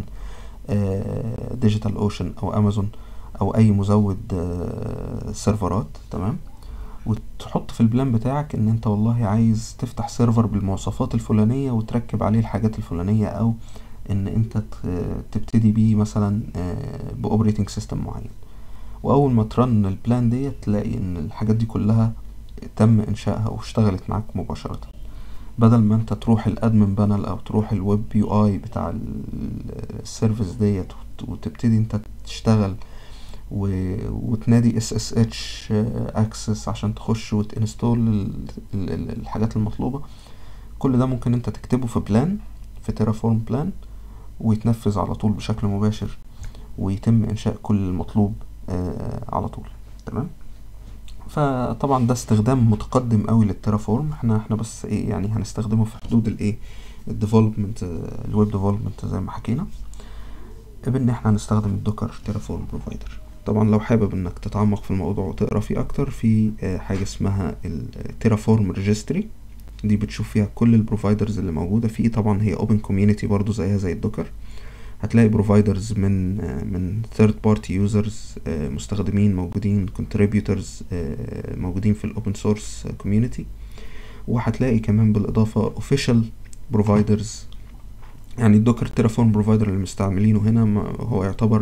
ديجيتال اوشن او امازون او اي مزود سيرفرات تمام وتحط في البلان بتاعك ان انت والله عايز تفتح سيرفر بالمواصفات الفلانية وتركب عليه الحاجات الفلانية او ان انت تبتدي بيه مثلا باوبريتنج سيستم معين واول ما ترن البلان ديت تلاقي ان الحاجات دي كلها تم انشائها واشتغلت معاك مباشرة بدل ما انت تروح الادمن بانل او تروح الويب يو اي بتاع السيرفيس ديت وتبتدي انت تشتغل و... وتنادي اس اس اتش اكسس عشان تخش وتنستول الحاجات المطلوبة كل ده ممكن انت تكتبه في بلان في تيرافورم بلان ويتنفذ على طول بشكل مباشر ويتم انشاء كل المطلوب آه على طول تمام فطبعا ده استخدام متقدم قوي للترافورم احنا احنا بس ايه يعني هنستخدمه في حدود الايه الديفلوبمنت الويب ديفلوبمنت زي ما حكينا بان احنا هنستخدم الدوكر تيرافورم بروفايدر طبعا لو حابب انك تتعمق في الموضوع وتقرا فيه اكتر في حاجه اسمها التيرافورم ريجستري دي بتشوف فيها كل البروفايدرز اللي موجوده في طبعا هي اوبن كوميونتي برضو زيها زي الدوكر هتلاقي بروفايدرز من من ثيرد بارتي يوزرز مستخدمين موجودين كونتريبيوتورز موجودين في الاوبن سورس كوميونتي وهتلاقي كمان بالاضافه اوفيشال بروفايدرز يعني الدوكر تيرافورم بروفايدر اللي مستعملينه هنا هو يعتبر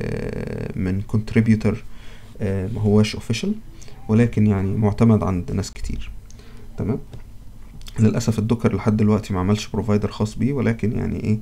من كونتريبيوتور ما هواش اوفيشال ولكن يعني معتمد عند ناس كتير تمام للاسف الدوكر لحد دلوقتي ما عملش بروفايدر خاص بيه ولكن يعني ايه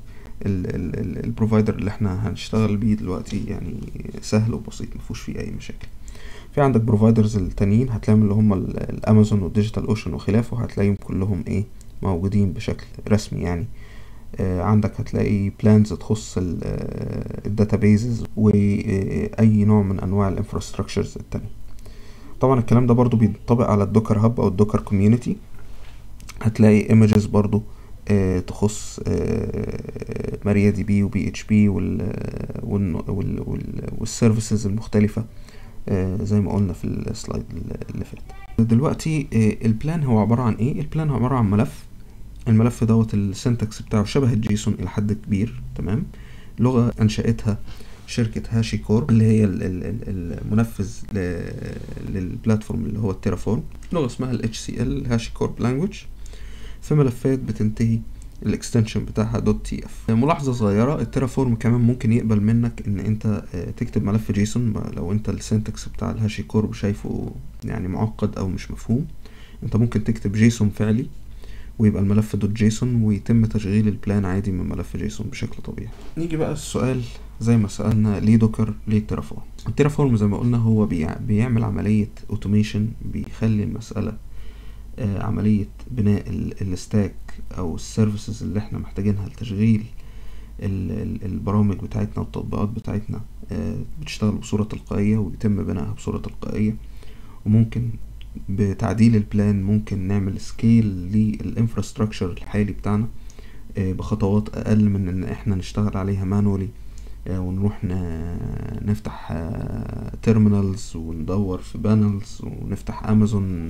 البروفايدر اللي احنا هنشتغل بيه دلوقتي يعني سهل وبسيط مفيهوش فيه اي مشاكل في عندك بروفايدرز التانيين هتلاقيهم اللي هم ال- الامازون والديجيتال اوشن وخلافه هتلاقيهم كلهم ايه موجودين بشكل رسمي يعني آه، عندك هتلاقي بلانز تخص الداتابيزز واي نوع من انواع الانفراستراكشرز التانية طبعا الكلام ده برضو بينطبق على الدوكر هاب او الدوكر كوميونتي هتلاقي ايمجز برضو آه، تخص ماريا دي بي وبي اتش بي والسيرفيسز المختلفة آه، زي ما قلنا في السلايد اللي فات دلوقتي آه، البلان هو عبارة عن ايه البلان هو عبارة عن ملف الملف دوت السنتكس بتاعه شبه الجيسون الى حد كبير تمام لغة انشأتها شركة هاشي كورب اللي هي ال- ال- ال- المنفذ ل- للبلاتفورم اللي هو التيرافورم لغة اسمها ال HCL هاشي كورب لانجوج في ملفات بتنتهي الاكستنشن بتاعها دوت تي اف ملاحظه صغيره التيرافورم كمان ممكن يقبل منك ان انت آه، تكتب ملف جيسون لو انت السنتكس بتاع الهاشي كورب شايفه يعني معقد او مش مفهوم انت ممكن تكتب جيسون فعلي ويبقى الملف دوت جيسون ويتم تشغيل البلان عادي من ملف جيسون بشكل طبيعي نيجي بقى السؤال زي ما سألنا ليه دوكر ليه تيرافورم التيرافورم زي ما قلنا هو بيع- بيعمل عملية اوتوميشن بيخلي المسألة آه، عملية بناء ال- الستاك أو السيرفيسز اللي احنا محتاجينها لتشغيل ال- ال- البرامج بتاعتنا والتطبيقات بتاعتنا آه، بتشتغل بصورة تلقائية ويتم بنائها بصورة تلقائية وممكن بتعديل البلان ممكن نعمل سكيل للانفراستراكشر الحالي بتاعنا آه، بخطوات أقل من إن احنا نشتغل عليها مانولي ونروح ن- نفتح تيرمينالز وندور في بانلز ونفتح امازون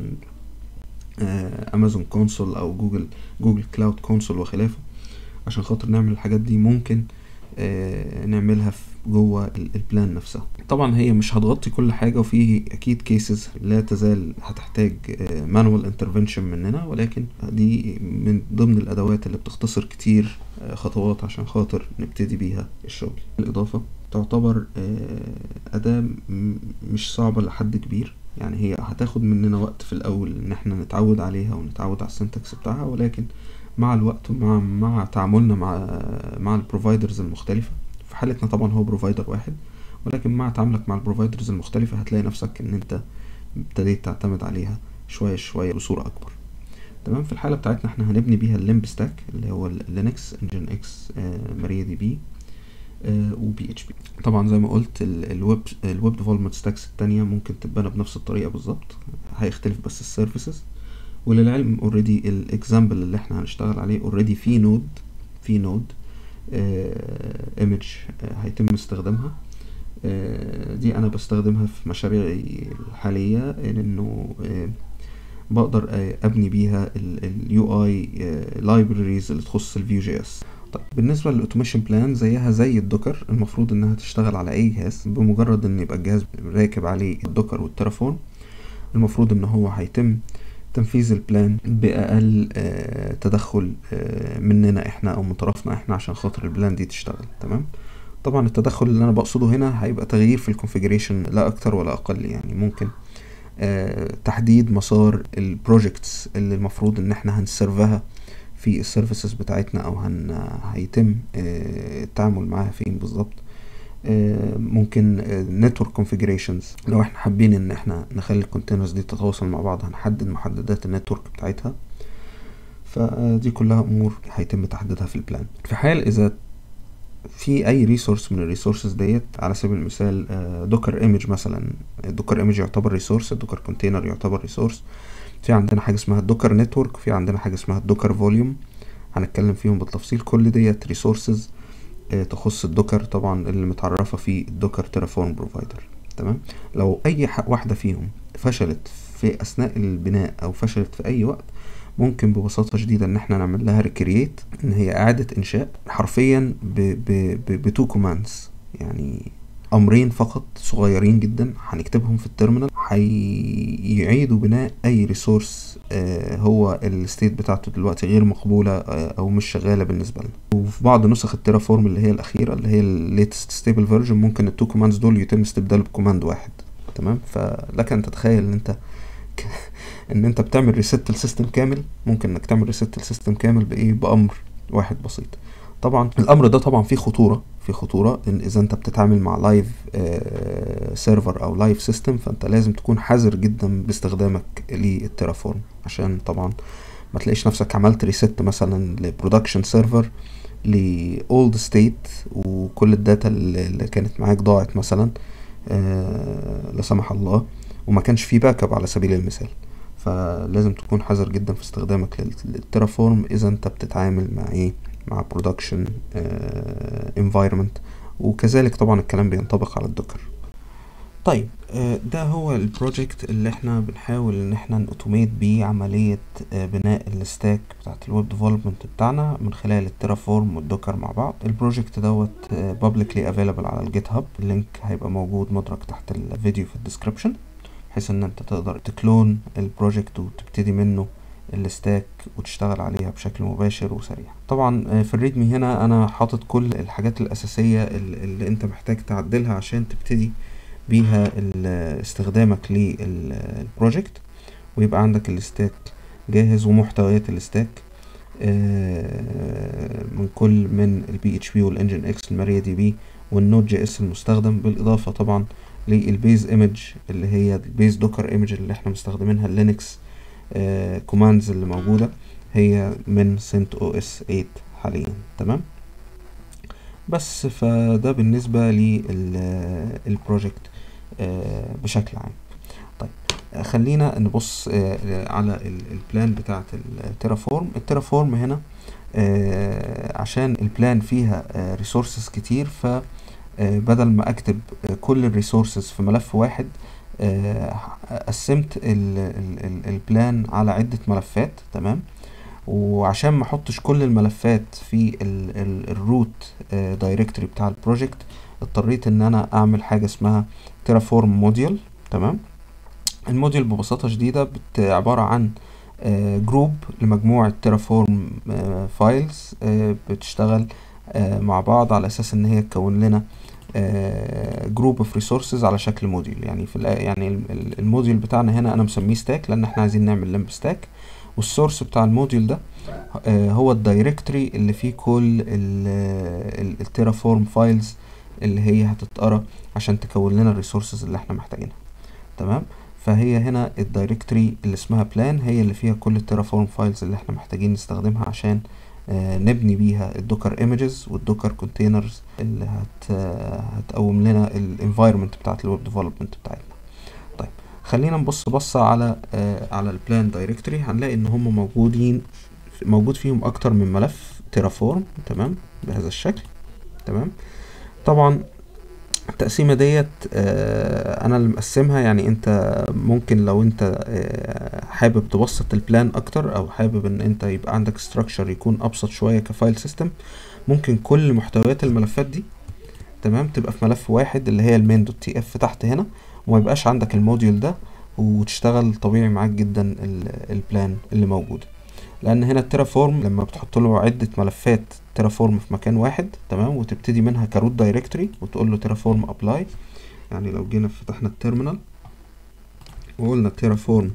امازون كونسول او جوجل جوجل كلاود كونسول وخلافه عشان خاطر نعمل الحاجات دي ممكن آه، نعملها في جوه ال- البلان نفسها طبعا هي مش هتغطي كل حاجه وفي اكيد كيسز لا تزال هتحتاج مانوال انترفنشن مننا ولكن دي من ضمن الادوات اللي بتختصر كتير آه، خطوات عشان خاطر نبتدي بيها الشغل الاضافه تعتبر آه، اداه م- مش صعبه لحد كبير يعني هي هتاخد مننا وقت في الاول ان احنا نتعود عليها ونتعود على السنتكس بتاعها ولكن مع الوقت ومع مع تعاملنا مع مع البروفايدرز المختلفه في حالتنا طبعا هو بروفايدر واحد ولكن مع تعاملك مع البروفايدرز المختلفه هتلاقي نفسك ان انت ابتديت تعتمد عليها شويه شويه بصوره اكبر تمام في الحاله بتاعتنا احنا هنبني بيها الليمب ستاك اللي هو اللينكس انجن اكس ماريا دي بي وبي اتش بي طبعا زي ما قلت ال- الويب الويب ديفلوبمنت ستاكس التانية ممكن تتبنى بنفس الطريقة بالظبط هيختلف بس السيرفيسز وللعلم اوريدي الاكزامبل اللي احنا هنشتغل عليه اوريدي في نود في نود ايمج هيتم استخدامها آه، دي انا بستخدمها في مشاريعي الحالية لانه آه، بقدر آه، ابني بيها اليو اي لايبراريز اللي تخص الفيو جي اس طيب بالنسبة للأوتوميشن بلان زيها زي الدوكر المفروض إنها تشتغل على أي جهاز بمجرد إن يبقى الجهاز راكب عليه الدوكر والتليفون المفروض إن هو هيتم تنفيذ البلان بأقل آه، تدخل آه، مننا إحنا أو من طرفنا إحنا عشان خاطر البلان دي تشتغل تمام طبعا التدخل اللي أنا بقصده هنا هيبقى تغيير في الكونفيجريشن لا أكتر ولا أقل يعني ممكن آه، تحديد مسار البروجكتس اللي المفروض إن إحنا هنسيرفها في السيرفيسز بتاعتنا او هن هيتم آه، التعامل معاها فين بالظبط آه، ممكن نتورك كونفيجريشنز لو احنا حابين ان احنا نخلي الكونتينرز دي تتواصل مع بعض هنحدد محددات النتورك بتاعتها فدي كلها امور هيتم تحديدها في البلان في حال اذا في اي ريسورس من الريسورسز ديت على سبيل المثال دوكر ايمج مثلا الدوكر ايمج يعتبر ريسورس الدوكر كونتينر يعتبر ريسورس في عندنا حاجه اسمها الدوكر نتورك في عندنا حاجه اسمها الدوكر فوليوم هنتكلم فيهم بالتفصيل كل ديت ريسورسز تخص الدوكر طبعا اللي متعرفه في الدوكر تيرافورم بروفايدر تمام لو اي ح- واحده فيهم فشلت في اثناء البناء او فشلت في اي وقت ممكن ببساطة شديدة ان احنا نعمل لها ريكرييت ان هي اعادة انشاء حرفيا بتو كوماندز يعني امرين فقط صغيرين جدا هنكتبهم في التيرمينال هيعيدوا بناء اي ريسورس آه هو الستيت بتاعته دلوقتي غير مقبولة آه او مش شغالة بالنسبة لنا وفي بعض نسخ التيرافورم اللي هي الاخيرة اللي هي الليتست ستيبل فيرجن ممكن التو كوماندز دول يتم استبداله بكوماند واحد تمام فلك ان تتخيل ان انت ان انت بتعمل ريست السيستم كامل ممكن انك تعمل ريست السيستم كامل بايه بامر واحد بسيط طبعا الامر ده طبعا فيه خطوره في خطوره ان اذا انت بتتعامل مع لايف سيرفر او لايف سيستم فانت لازم تكون حذر جدا باستخدامك للتيرافورم عشان طبعا ما تلاقيش نفسك عملت ريست مثلا لبرودكشن سيرفر لاولد ستيت وكل الداتا اللي كانت معاك ضاعت مثلا آه لا سمح الله وما كانش فيه باك اب على سبيل المثال فلازم تكون حذر جدا في استخدامك للتيرافورم اذا انت بتتعامل مع ايه مع برودكشن انفايرمنت وكذلك طبعا الكلام بينطبق على الدوكر طيب آه ده هو البروجكت اللي احنا بنحاول ان احنا نأوتوميت بيه عملية آه بناء الستاك بتاعت الويب ديفلوبمنت بتاعنا من خلال التيرافورم والدوكر مع بعض البروجكت دوت بابليكلي افيلابل على الجيت هاب اللينك هيبقى موجود مدرج تحت الفيديو في الديسكريبشن بحيث ان انت تقدر تكلون البروجكت وتبتدي منه الستاك وتشتغل عليها بشكل مباشر وسريع طبعا في الريدمي هنا انا حاطط كل الحاجات الاساسية اللي انت محتاج تعدلها عشان تبتدي بيها استخدامك للبروجكت ويبقى عندك الستاك جاهز ومحتويات الستاك من كل من البي اتش بي والانجن اكس الماريا دي بي والنود جي اس المستخدم بالاضافه طبعا للبيز ايمج اللي هي البيز دوكر ايمج اللي احنا مستخدمينها اللينكس كوماندز اللي موجوده هي من سنت او اس 8 حاليا تمام بس فده بالنسبه للبروجكت بشكل عام طيب خلينا نبص على البلان بتاعه التيرافورم التيرافورم هنا عشان البلان فيها ريسورسز كتير ف بدل ما اكتب كل الريسورسز في ملف واحد قسمت البلان على عدة ملفات تمام وعشان ما احطش كل الملفات في الروت دايركتوري بتاع البروجكت اضطريت ان انا اعمل حاجة اسمها تيرافورم موديول تمام الموديول ببساطة شديدة عبارة عن جروب لمجموعة تيرافورم فايلز بتشتغل مع بعض على اساس ان هي تكون لنا جروب اوف ريسورسز على شكل موديول يعني في يعني الموديول بتاعنا هنا انا مسميه ستاك لان احنا عايزين نعمل لمب ستاك والسورس بتاع الموديول ده هو الدايركتوري اللي فيه كل التيرافورم فايلز اللي هي هتتقرا عشان تكون لنا الريسورسز اللي احنا محتاجينها تمام فهي هنا الدايركتوري اللي اسمها بلان هي اللي فيها كل التيرافورم فايلز اللي احنا محتاجين نستخدمها عشان آه نبني بيها الدوكر ايمجز والدوكر كونتينرز اللي هت هتقوم لنا الانفايرمنت بتاعت الويب ديفلوبمنت بتاعتنا طيب خلينا نبص بصة على آه على البلان دايركتوري هنلاقي ان هم موجودين موجود فيهم اكتر من ملف تيرافورم تمام بهذا الشكل تمام طبعا التقسيمه ديت آه انا اللي مقسمها يعني انت ممكن لو انت آه حابب تبسط البلان اكتر او حابب ان انت يبقى عندك ستراكشر يكون ابسط شويه كفايل سيستم ممكن كل محتويات الملفات دي تمام تبقى في ملف واحد اللي هي المين دوت تي اف تحت هنا وما يبقاش عندك الموديول ده وتشتغل طبيعي معاك جدا البلان اللي موجوده لان هنا التيرافورم لما بتحط له عده ملفات تيرافورم في مكان واحد تمام وتبتدي منها كروت دايركتوري وتقول له تيرافورم ابلاي يعني لو جينا فتحنا التيرمينال وقلنا تيرافورم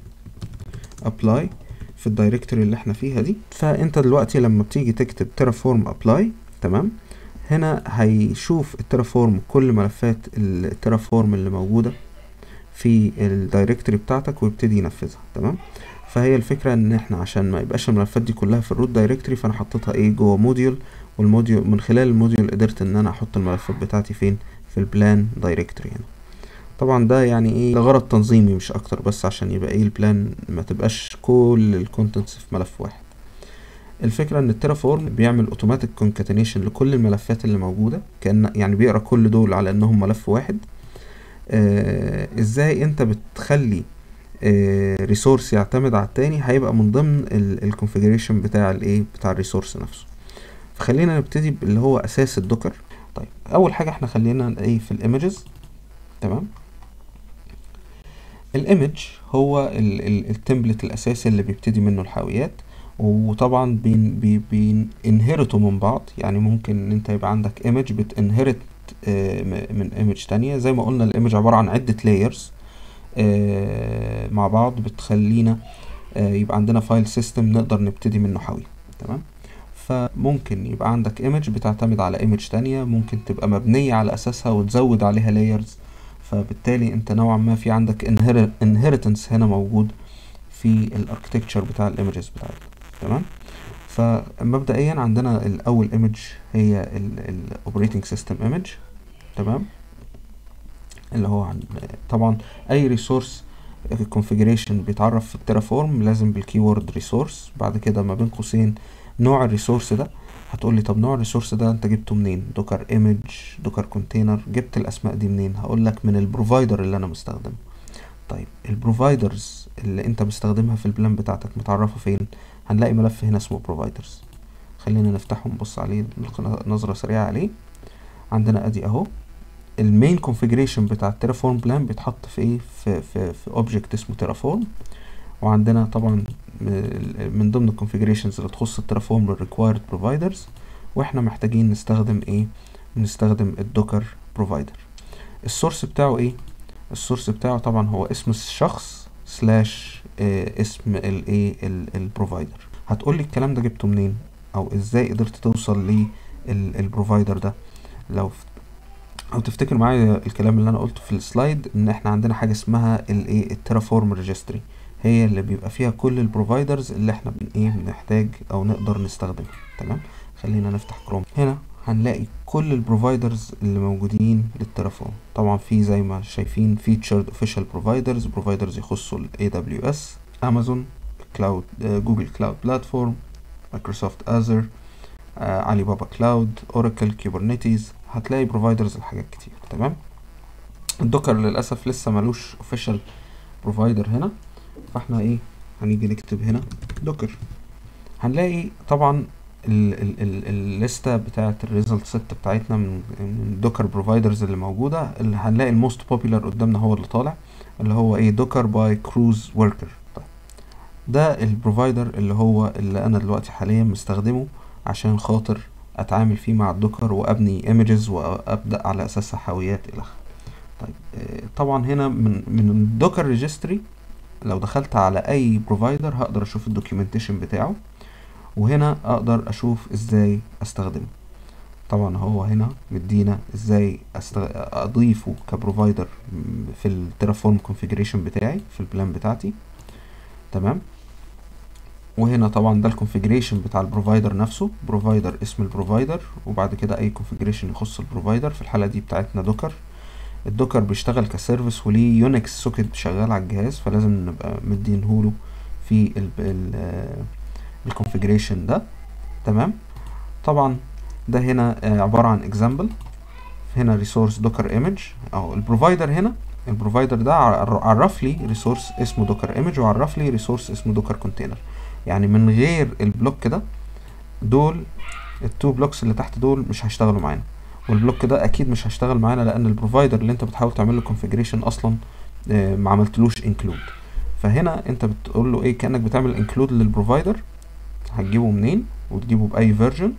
ابلاي في الدايركتوري اللي احنا فيها دي فانت دلوقتي لما بتيجي تكتب تيرافورم ابلاي تمام هنا هيشوف التيرافورم كل ملفات التيرافورم اللي موجوده في الدايركتوري بتاعتك ويبتدي ينفذها تمام فهي الفكرة ان احنا عشان ما يبقاش الملفات دي كلها في الروت دايركتوري فانا حطيتها ايه جوه موديول والموديول من خلال الموديول قدرت ان انا احط الملفات بتاعتي فين في البلان دايركتوري هنا طبعا ده يعني ايه لغرض تنظيمي مش اكتر بس عشان يبقى ايه البلان ما تبقاش كل الكونتنتس في ملف واحد الفكرة ان التيرافورم بيعمل اوتوماتيك كونكاتينيشن لكل الملفات اللي موجودة كأن يعني بيقرا كل دول على انهم ملف واحد آه ازاي انت بتخلي ريسورس يعتمد على التاني هيبقى من ضمن الكونفيجريشن بتاع الايه بتاع الريسورس نفسه فخلينا نبتدي باللي هو اساس الدوكر طيب اول حاجه احنا خلينا ايه في الايمجز تمام الايمج هو التمبلت الاساسي اللي بيبتدي منه الحاويات وطبعا بين بي بين انهرتوا من بعض يعني ممكن ان انت يبقى عندك ايمج بتنهرت من ايمج تانية زي ما قلنا الايمج عباره عن عده لايرز آه مع بعض بتخلينا آه يبقى عندنا فايل سيستم نقدر نبتدي منه حاوي تمام ف فممكن يبقى عندك ايمج بتعتمد على ايمج تانية ممكن تبقى مبنية على اساسها وتزود عليها لايرز فبالتالي انت نوعا ما في عندك inheritance هنا موجود في الاركتكتشر بتاع الايمجز بتاعتنا تمام فمبدئيا عندنا الاول ايمج هي الاوبريتنج سيستم ايمج تمام اللي هو عن طبعا اي ريسورس الكونفيجريشن بيتعرف في الترافورم لازم بالكيورد ريسورس بعد كده ما بين قوسين نوع الريسورس ده هتقول لي طب نوع الريسورس ده انت جبته منين دوكر ايمج دوكر كونتينر جبت الاسماء دي منين هقول لك من البروفايدر اللي انا مستخدمه طيب البروفايدرز اللي انت مستخدمها في البلان بتاعتك متعرفه فين هنلاقي ملف هنا اسمه بروفايدرز خلينا نفتحه ونبص عليه نلقي نظرة سريعة عليه عندنا ادي اهو المين كونفيجريشن بتاع التيرافورم بلان بيتحط في ايه في في في اوبجكت اسمه تيرافورم وعندنا طبعا من ضمن الكونفيجريشنز اللي تخص التيرافورم الريكوايرد بروفايدرز واحنا محتاجين نستخدم ايه نستخدم الدوكر بروفايدر السورس بتاعه ايه السورس بتاعه طبعا هو اسم الشخص سلاش اه اسم الايه البروفايدر هتقول لي الكلام ده جبته منين او ازاي قدرت توصل للبروفايدر ده لو او تفتكر معايا الكلام اللي انا قلته في السلايد ان احنا عندنا حاجه اسمها الايه الترافورم ريجستري هي اللي بيبقى فيها كل البروفايدرز اللي احنا بن ايه بنحتاج او نقدر نستخدمها تمام خلينا نفتح كروم هنا هنلاقي كل البروفايدرز اللي موجودين للترافورم طبعا في زي ما شايفين featured official providers providers يخصوا ال AWS امازون كلاود جوجل كلاود بلاتفورم مايكروسوفت ازر علي بابا كلاود اوراكل كيوبرنيتيز هتلاقي بروفايدرز لحاجات كتير تمام الدوكر للاسف لسه ملوش اوفيشال بروفايدر هنا فاحنا ايه هنيجي نكتب هنا دوكر هنلاقي طبعا الليسته بتاعه الريزلت ست بتاعتنا من الدوكر بروفايدرز اللي موجوده اللي هنلاقي الموست بوبيلر قدامنا هو اللي طالع اللي هو ايه دوكر باي كروز وركر طيب ده البروفايدر اللي هو اللي انا دلوقتي حاليا مستخدمه عشان خاطر اتعامل فيه مع الدوكر وابني ايمجز وابدا على اساسها حاويات الى طيب طبعا هنا من من الدوكر ريجستري لو دخلت على اي بروفايدر هقدر اشوف الدوكيومنتيشن بتاعه وهنا اقدر اشوف ازاي استخدمه طبعا هو هنا مدينا ازاي أستغ... اضيفه كبروفايدر في الترافورم كونفيجريشن بتاعي في البلان بتاعتي تمام وهنا طبعا ده الكونفيجريشن بتاع البروفايدر نفسه بروفايدر اسم البروفايدر وبعد كده اي كونفيجريشن يخص البروفايدر في الحاله دي بتاعتنا دوكر الدوكر بيشتغل كسيرفيس وليه يونكس سوكيت شغال على الجهاز فلازم نبقى مدينهوله في الكونفيجريشن ده تمام طبعا ده هنا عبارة عن اكزامبل هنا ريسورس دوكر ايمج او البروفايدر هنا البروفايدر ده عرف لي ريسورس اسمه دوكر ايمج وعرف لي ريسورس اسمه دوكر كونتينر يعني من غير البلوك ده دول التو بلوكس اللي تحت دول مش هيشتغلوا معانا والبلوك ده اكيد مش هيشتغل معانا لان البروفايدر اللي انت بتحاول تعمل له كونفيجريشن اصلا ما عملتلوش انكلود فهنا انت بتقول له ايه كانك بتعمل انكلود للبروفايدر هتجيبه منين وتجيبه باي فيرجن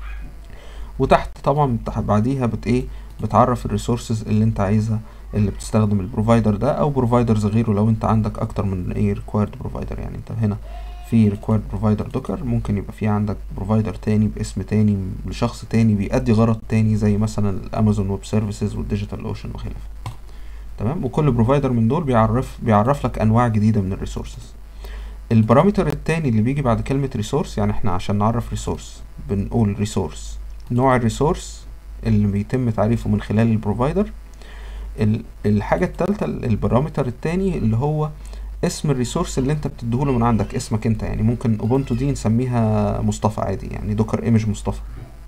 وتحت طبعا بعديها بت ايه بتعرف الريسورسز اللي انت عايزها اللي بتستخدم البروفايدر ده او بروفايدرز غيره لو انت عندك اكتر من ايه ريكوايرد بروفايدر يعني انت هنا في ريكوايرد بروفايدر دوكر ممكن يبقى في عندك بروفايدر تاني باسم تاني لشخص تاني بيأدي غرض تاني زي مثلا الامازون ويب سيرفيسز والديجيتال اوشن وخلافه تمام وكل بروفايدر من دول بيعرف بيعرف لك انواع جديده من الريسورسز البارامتر التاني اللي بيجي بعد كلمه ريسورس يعني احنا عشان نعرف ريسورس بنقول ريسورس نوع الريسورس اللي بيتم تعريفه من خلال البروفايدر الحاجه الثالثه البارامتر التاني اللي هو اسم الريسورس اللي انت بتديهوله من عندك اسمك انت يعني ممكن اوبونتو دي نسميها مصطفى عادي يعني دوكر ايمج مصطفى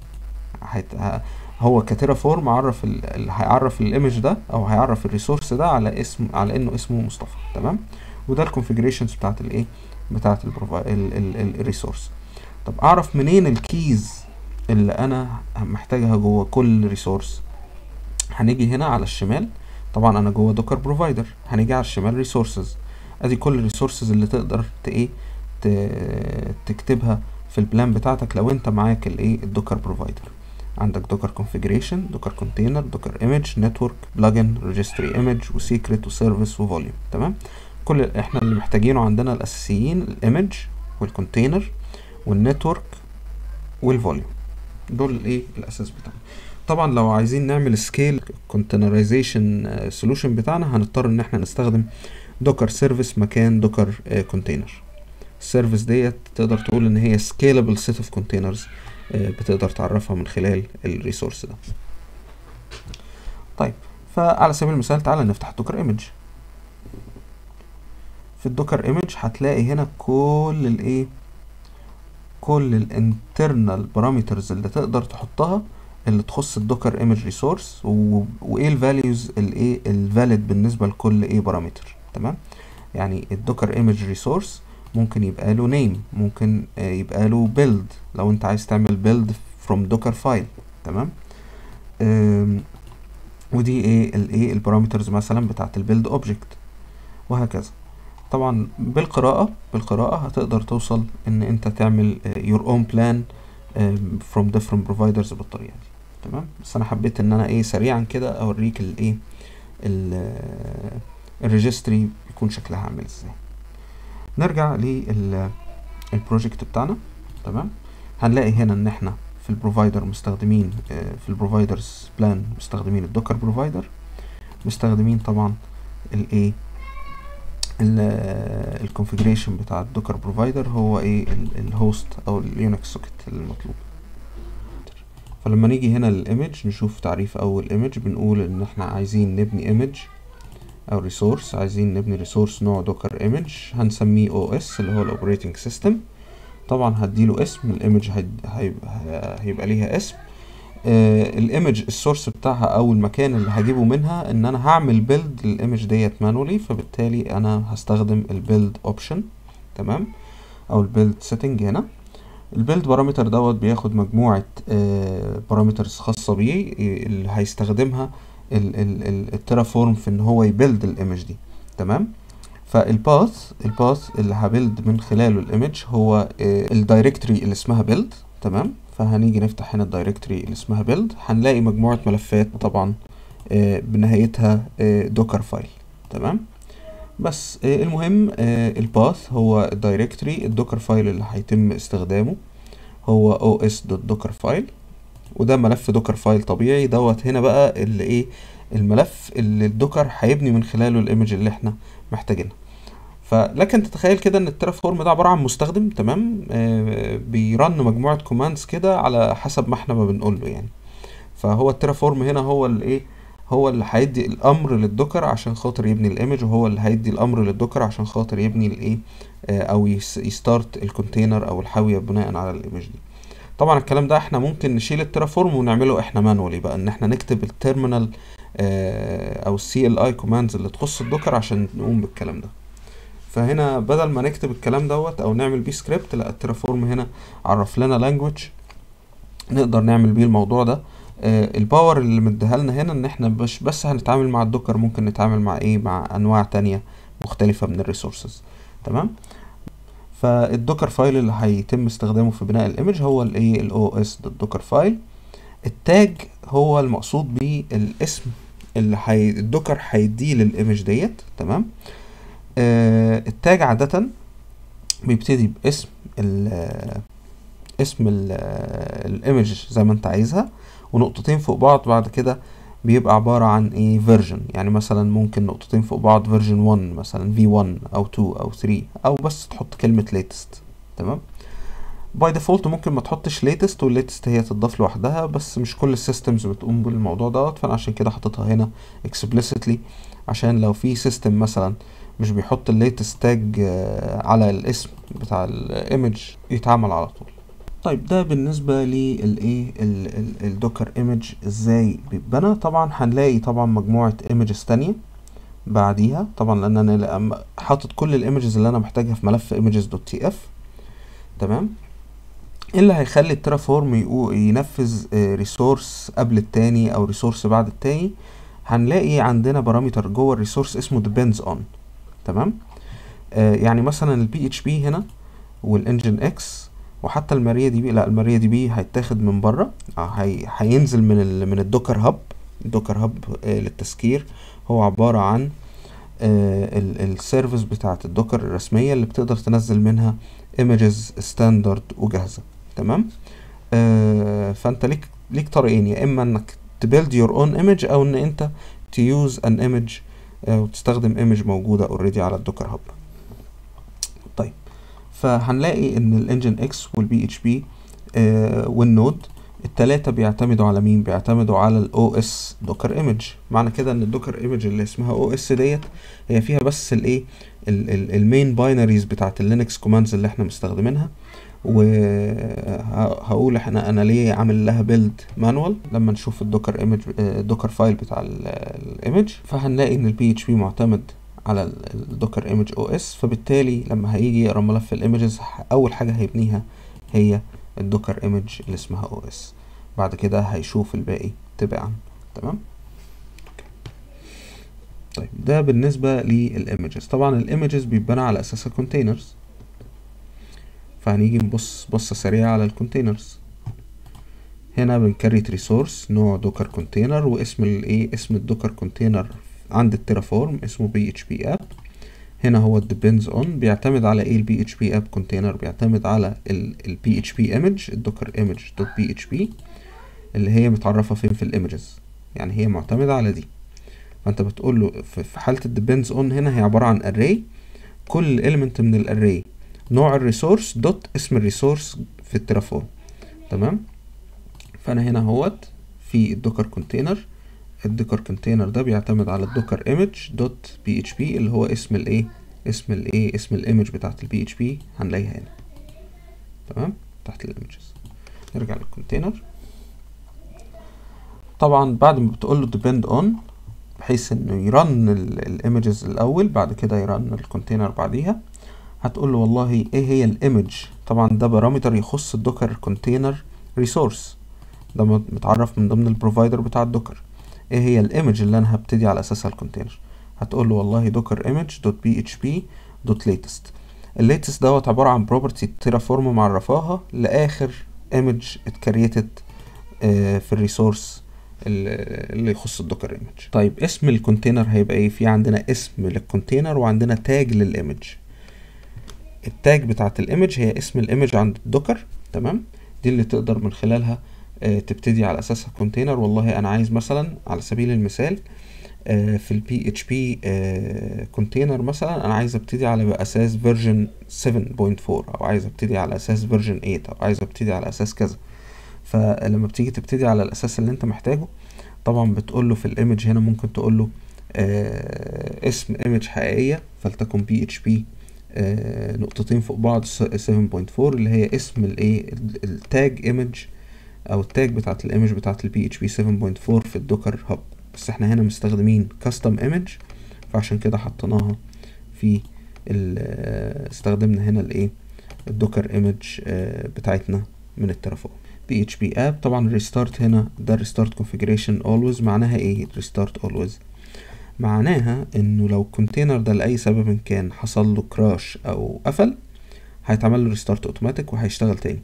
هو كتيرافورم عرف ال... هيعرف الايمج ده او هيعرف الريسورس ده على اسم على انه اسمه مصطفى تمام وده الكونفيجريشنز بتاعت الايه بتاعت الريسورس طب اعرف منين الكيز اللي انا محتاجها جوه كل ريسورس هنيجي هنا على الشمال طبعا انا جوه دوكر بروفايدر هنيجي على الشمال ريسورسز ادي كل الريسورسز اللي تقدر ت ايه تكتبها في البلان بتاعتك لو انت معاك الايه الدوكر بروفايدر عندك دوكر كونفيجريشن دوكر كونتينر دوكر ايمج نتورك بلجن ريجستري ايمج وسيكريت وسيرفيس وفوليوم تمام كل احنا اللي محتاجينه عندنا الاساسيين الايمج والكونتينر والنتورك والفوليوم دول ايه الاساس بتاعنا طبعا لو عايزين نعمل سكيل كونتينرايزيشن سولوشن بتاعنا هنضطر ان احنا نستخدم دوكر سيرفيس مكان دوكر كونتينر السيرفيس ديت تقدر تقول ان هي سكيلبل سيت اوف كونتينرز بتقدر تعرفها من خلال الريسورس ده طيب فعلى سبيل المثال تعالى نفتح الدوكر ايمج في الدوكر ايمج هتلاقي هنا كل الايه كل الانترنال بارامترز اللي تقدر تحطها اللي تخص الدوكر ايمج ريسورس وايه الفاليوز الايه الفاليد بالنسبه لكل ايه بارامتر تمام يعني الدوكر ايمج ريسورس ممكن يبقى له نيم ممكن يبقى له بيلد لو انت عايز تعمل بيلد فروم دوكر فايل تمام ودي ايه الايه البارامترز مثلا بتاعت البيلد اوبجكت وهكذا طبعا بالقراءة بالقراءة هتقدر توصل ان انت تعمل your own plan from different providers بالطريقة دي تمام بس انا حبيت ان انا ايه سريعا كده اوريك الايه الريجستري بيكون شكلها عامل ازاي نرجع للبروجكت بتاعنا تمام هنلاقي هنا ان احنا في البروفايدر مستخدمين في البروفايدرز بلان مستخدمين الدوكر بروفايدر مستخدمين طبعا الايه الكونفيجريشن بتاع الدوكر بروفايدر هو ايه الهوست او اليونكس سوكت المطلوب فلما نيجي هنا للايمج نشوف تعريف اول ايمج بنقول ان احنا عايزين نبني ايمج او ريسورس عايزين نبني ريسورس نوع دوكر ايمج هنسميه او اس اللي هو الاوبريتنج سيستم طبعا هديله اسم الايمج هيبقى ليها اسم آه الايمج السورس بتاعها او المكان اللي هجيبه منها ان انا هعمل بيلد للايمج ديت مانولي فبالتالي انا هستخدم البيلد اوبشن تمام او البيلد سيتنج هنا البيلد بارامتر دوت بياخد مجموعة بارامترز خاصة بيه اللي هيستخدمها الترافورم في ان هو يبيلد الايمج دي تمام فالباث الباث اللي هبيلد من خلاله الايمج هو الدايركتوري اللي اسمها بيلد تمام فهنيجي نفتح هنا الدايركتوري اللي اسمها بيلد هنلاقي مجموعة ملفات طبعا بنهايتها دوكر فايل تمام بس المهم الباث هو الدايركتوري الدوكر فايل اللي هيتم استخدامه هو os.docker فايل وده ملف دوكر فايل طبيعي دوت هنا بقى اللي ايه الملف اللي الدوكر هيبني من خلاله الايمج اللي احنا محتاجينها فلكن تتخيل كده ان الترافورم ده عباره عن مستخدم تمام آه بيرن مجموعه كوماندز كده على حسب ما احنا ما بنقول له يعني فهو الترافورم هنا هو اللي ايه هو اللي هيدي الامر للدوكر عشان خاطر يبني الايمج وهو اللي هيدي الامر للدوكر عشان خاطر يبني الايه آه او يستارت الكونتينر او الحاويه بناء على الايمج دي طبعا الكلام ده احنا ممكن نشيل الترافورم ونعمله احنا مانولي بقى ان احنا نكتب التيرمينال آه او السي ال اي كوماندز اللي تخص الدوكر عشان نقوم بالكلام ده فهنا بدل ما نكتب الكلام دوت او نعمل بيه سكريبت لا الترافورم هنا عرف لنا لانجوج نقدر نعمل بيه الموضوع ده آه الباور اللي مديها لنا هنا ان احنا مش بس هنتعامل مع الدوكر ممكن نتعامل مع ايه مع انواع تانية مختلفة من الريسورسز تمام فالدوكر فايل اللي هيتم استخدامه في بناء الايمج هو الايه الاو اس دوكر فايل التاج هو المقصود بيه الاسم اللي حي... الدوكر هيديه للايمج ديت تمام آه التاج عادة بيبتدي باسم ال اسم الايمج زي ما انت عايزها ونقطتين فوق بعض بعد كده بيبقى عبارة عن ايه فيرجن يعني مثلا ممكن نقطتين فوق بعض فيرجن 1 مثلا v1 او 2 او 3 او بس تحط كلمة latest تمام باي ديفولت ممكن ما تحطش latest والlatest هي تضاف لوحدها بس مش كل السيستمز بتقوم بالموضوع دوت فانا عشان كده حاططها هنا explicitly عشان لو في سيستم مثلا مش بيحط الليتست تاج على الاسم بتاع الايمج يتعمل على طول طيب ده بالنسبة للايه الدوكر ايمج ازاي بيتبنى طبعا هنلاقي طبعا مجموعة ايمجز تانية بعديها طبعا لان انا حاطط كل الايمجز اللي انا محتاجها في ملف images.tf تمام اللي هيخلي الترافورم ينفذ ريسورس قبل التاني او ريسورس بعد التاني هنلاقي عندنا بارامتر جوه الريسورس اسمه depends on تمام آه يعني مثلا البي اتش بي هنا والانجن اكس وحتى الماريا دي بي لا الماريا دي بي هيتاخد من بره آه هي هينزل من ال من الدوكر هاب الدوكر هاب آه للتسكير هو عبارة عن آه السيرفيس بتاعة الدوكر الرسمية اللي بتقدر تنزل منها ايمجز ستاندرد وجاهزة تمام آه فانت ليك ليك طريقين يا اما انك تبيلد يور اون ايمج او ان انت تيوز ان ايمج وتستخدم ايمج موجوده اوريدي على الدوكر هاب طيب فهنلاقي ان الانجن اكس والبي اتش بي والنود التلاتة بيعتمدوا على مين بيعتمدوا على الاو اس دوكر ايمج معنى كده ان الدوكر ايمج اللي اسمها او اس ديت هي فيها بس الايه المين باينريز بتاعت اللينكس كوماندز اللي احنا مستخدمينها وهقول احنا انا ليه عامل لها بيلد مانوال لما نشوف الدوكر ايمج الدوكر فايل بتاع الايمج فهنلاقي ان البي اتش بي معتمد على الدوكر ايمج او اس فبالتالي لما هيجي يقرا ملف الايمجز اول حاجه هيبنيها هي الدوكر ايمج اللي اسمها او اس بعد كده هيشوف الباقي تبعا تمام طيب ده بالنسبه للايمجز طبعا الايمجز بيتبنى على اساسها كونتينرز فهنيجي نبص بصة سريعة على الكونتينرز هنا بنكريت ريسورس نوع دوكر كونتينر واسم الايه اسم الدوكر كونتينر عند التيرافورم اسمه بي اتش بي اب هنا هو depends on بيعتمد على ايه البي اتش بي اب كونتينر بيعتمد على البي اتش بي ايمج الدوكر ايمج دوت بي اتش بي اللي هي متعرفة فين في الايمجز يعني هي معتمدة على دي فانت بتقول له في حالة الديبندز اون هنا هي عبارة عن array كل element من الاري نوع الريسورس دوت اسم الريسورس في الترافورم تمام فانا هنا اهوت في الدوكر كونتينر الدوكر كونتينر ده بيعتمد على الدوكر ايمج دوت بي اتش بي اللي هو اسم الايه اسم الايه اسم الايمج بتاعت البي اتش بي هنلاقيها هنا تمام تحت الايمجز نرجع للكونتينر طبعا بعد ما بتقول له depend on بحيث انه يرن الايمجز الاول بعد كده يرن الكونتينر بعديها هتقول له والله ايه هي الايمج طبعا ده بارامتر يخص الدوكر كونتينر ريسورس ده متعرف من ضمن البروفايدر بتاع الدوكر ايه هي الايمج اللي انا هبتدي على اساسها الكونتينر هتقول له والله دوكر ايمج دوت بي اتش بي دوت ليتست الليتست دوت عباره عن بروبرتي تيرافورم معرفاها لاخر ايمج اتكريتد في الريسورس اللي يخص الدوكر ايمج طيب اسم الكونتينر هيبقى ايه في عندنا اسم للكونتينر وعندنا تاج للايمج التاج بتاعت الايمج هي اسم الايمج عند الدوكر تمام دي اللي تقدر من خلالها آه تبتدي على اساسها كونتينر والله انا عايز مثلا على سبيل المثال آه في البي اتش بي كونتينر مثلا انا عايز ابتدي على اساس فيرجن 7.4 او عايز ابتدي على اساس فيرجن 8 او عايز ابتدي على اساس كذا فلما بتيجي تبتدي على الاساس اللي انت محتاجه طبعا بتقول له في الايمج هنا ممكن تقول له آه اسم ايمج حقيقيه فلتكن بي اتش بي آه نقطتين فوق بعض 7.4 اللي هي اسم الايه التاج ايمج او التاج بتاعت الايمج بتاعت البي اتش بي 7.4 في الدوكر هاب بس احنا هنا مستخدمين كاستم ايمج فعشان كده حطيناها في استخدمنا هنا الايه الدوكر ايمج آه بتاعتنا من الترافورم بي اتش بي اب طبعا الريستارت هنا ده الريستارت كونفيجريشن اولويز معناها ايه الريستارت اولويز معناها انه لو الكونتينر ده لاي سبب كان حصل له كراش او قفل هيتعمل له ريستارت اوتوماتيك وهيشتغل تاني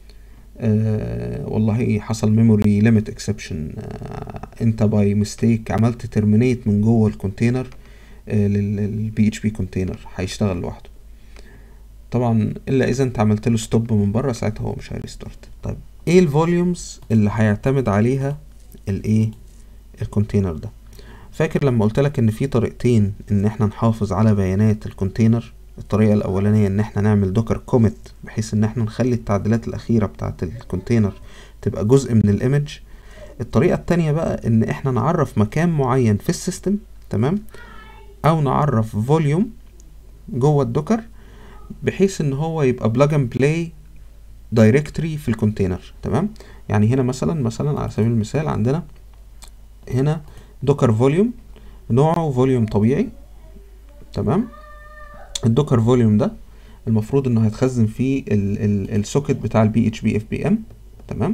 آه والله حصل ميموري ليميت اكسبشن انت باي ميستيك عملت ترمينيت من جوه الكونتينر آه للبي اتش بي كونتينر هيشتغل لوحده طبعا الا اذا انت عملت له ستوب من بره ساعتها هو مش هيريستارت طيب ايه الفوليومز اللي هيعتمد عليها الايه الكونتينر ده فاكر لما قلت لك ان في طريقتين ان احنا نحافظ على بيانات الكونتينر الطريقه الاولانيه ان احنا نعمل دوكر كوميت بحيث ان احنا نخلي التعديلات الاخيره بتاعه الكونتينر تبقى جزء من الايمج الطريقه التانية بقى ان احنا نعرف مكان معين في السيستم تمام او نعرف فوليوم جوه الدوكر بحيث ان هو يبقى بلاج اند بلاي دايركتري في الكونتينر تمام يعني هنا مثلا مثلا على سبيل المثال عندنا هنا دوكر فوليوم نوعه فوليوم طبيعي تمام الدوكر فوليوم ده المفروض انه هيتخزن فيه السوكت بتاع البي اتش بي اف بي ام تمام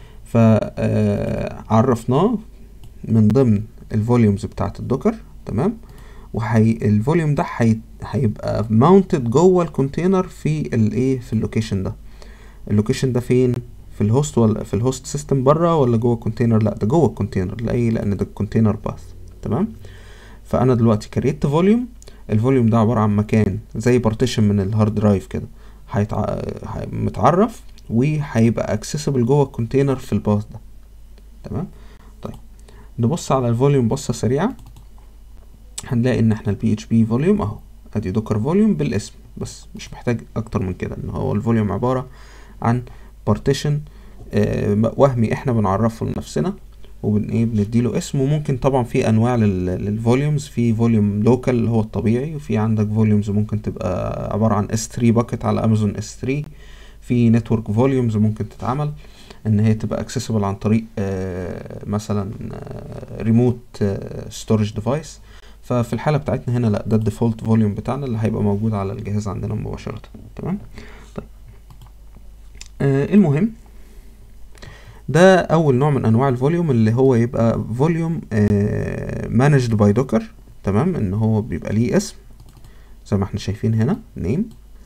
فعرفناه من ضمن الفوليومز بتاعت الدوكر تمام وهي الفوليوم ده هي هيبقى ماونتد جوه الكونتينر في الايه في اللوكيشن ده اللوكيشن ده فين في الهوست ولا في الهوست سيستم بره ولا جوه الكونتينر لا ده جوه الكونتينر لاي لان ده الكونتينر باث تمام فانا دلوقتي كريت فوليوم الفوليوم ده عباره عن مكان زي بارتيشن من الهارد درايف كده هيتع... متعرف وهيبقى اكسسبل جوه الكونتينر في الباث ده تمام طيب نبص على الفوليوم بصة سريعة هنلاقي ان احنا البي اتش بي فوليوم اهو ادي دوكر فوليوم بالاسم بس مش محتاج اكتر من كده ان هو الفوليوم عبارة عن بارتيشن آه وهمي احنا بنعرفه لنفسنا وبن ايه بنديله اسم وممكن طبعا في انواع للفوليومز في فوليوم لوكال اللي هو الطبيعي وفي عندك فوليومز ممكن تبقى عبارة عن اس 3 باكت على امازون اس 3 في نتورك فوليومز ممكن تتعمل ان هي تبقى اكسسبل عن طريق آه مثلا ريموت ستورج ديفايس ففي الحاله بتاعتنا هنا لا ده الديفولت فوليوم بتاعنا اللي هيبقى موجود على الجهاز عندنا مباشره تمام طيب آه المهم ده اول نوع من انواع الفوليوم اللي هو يبقى فوليوم مانجد باي دوكر تمام ان هو بيبقى ليه اسم زي ما احنا شايفين هنا نيم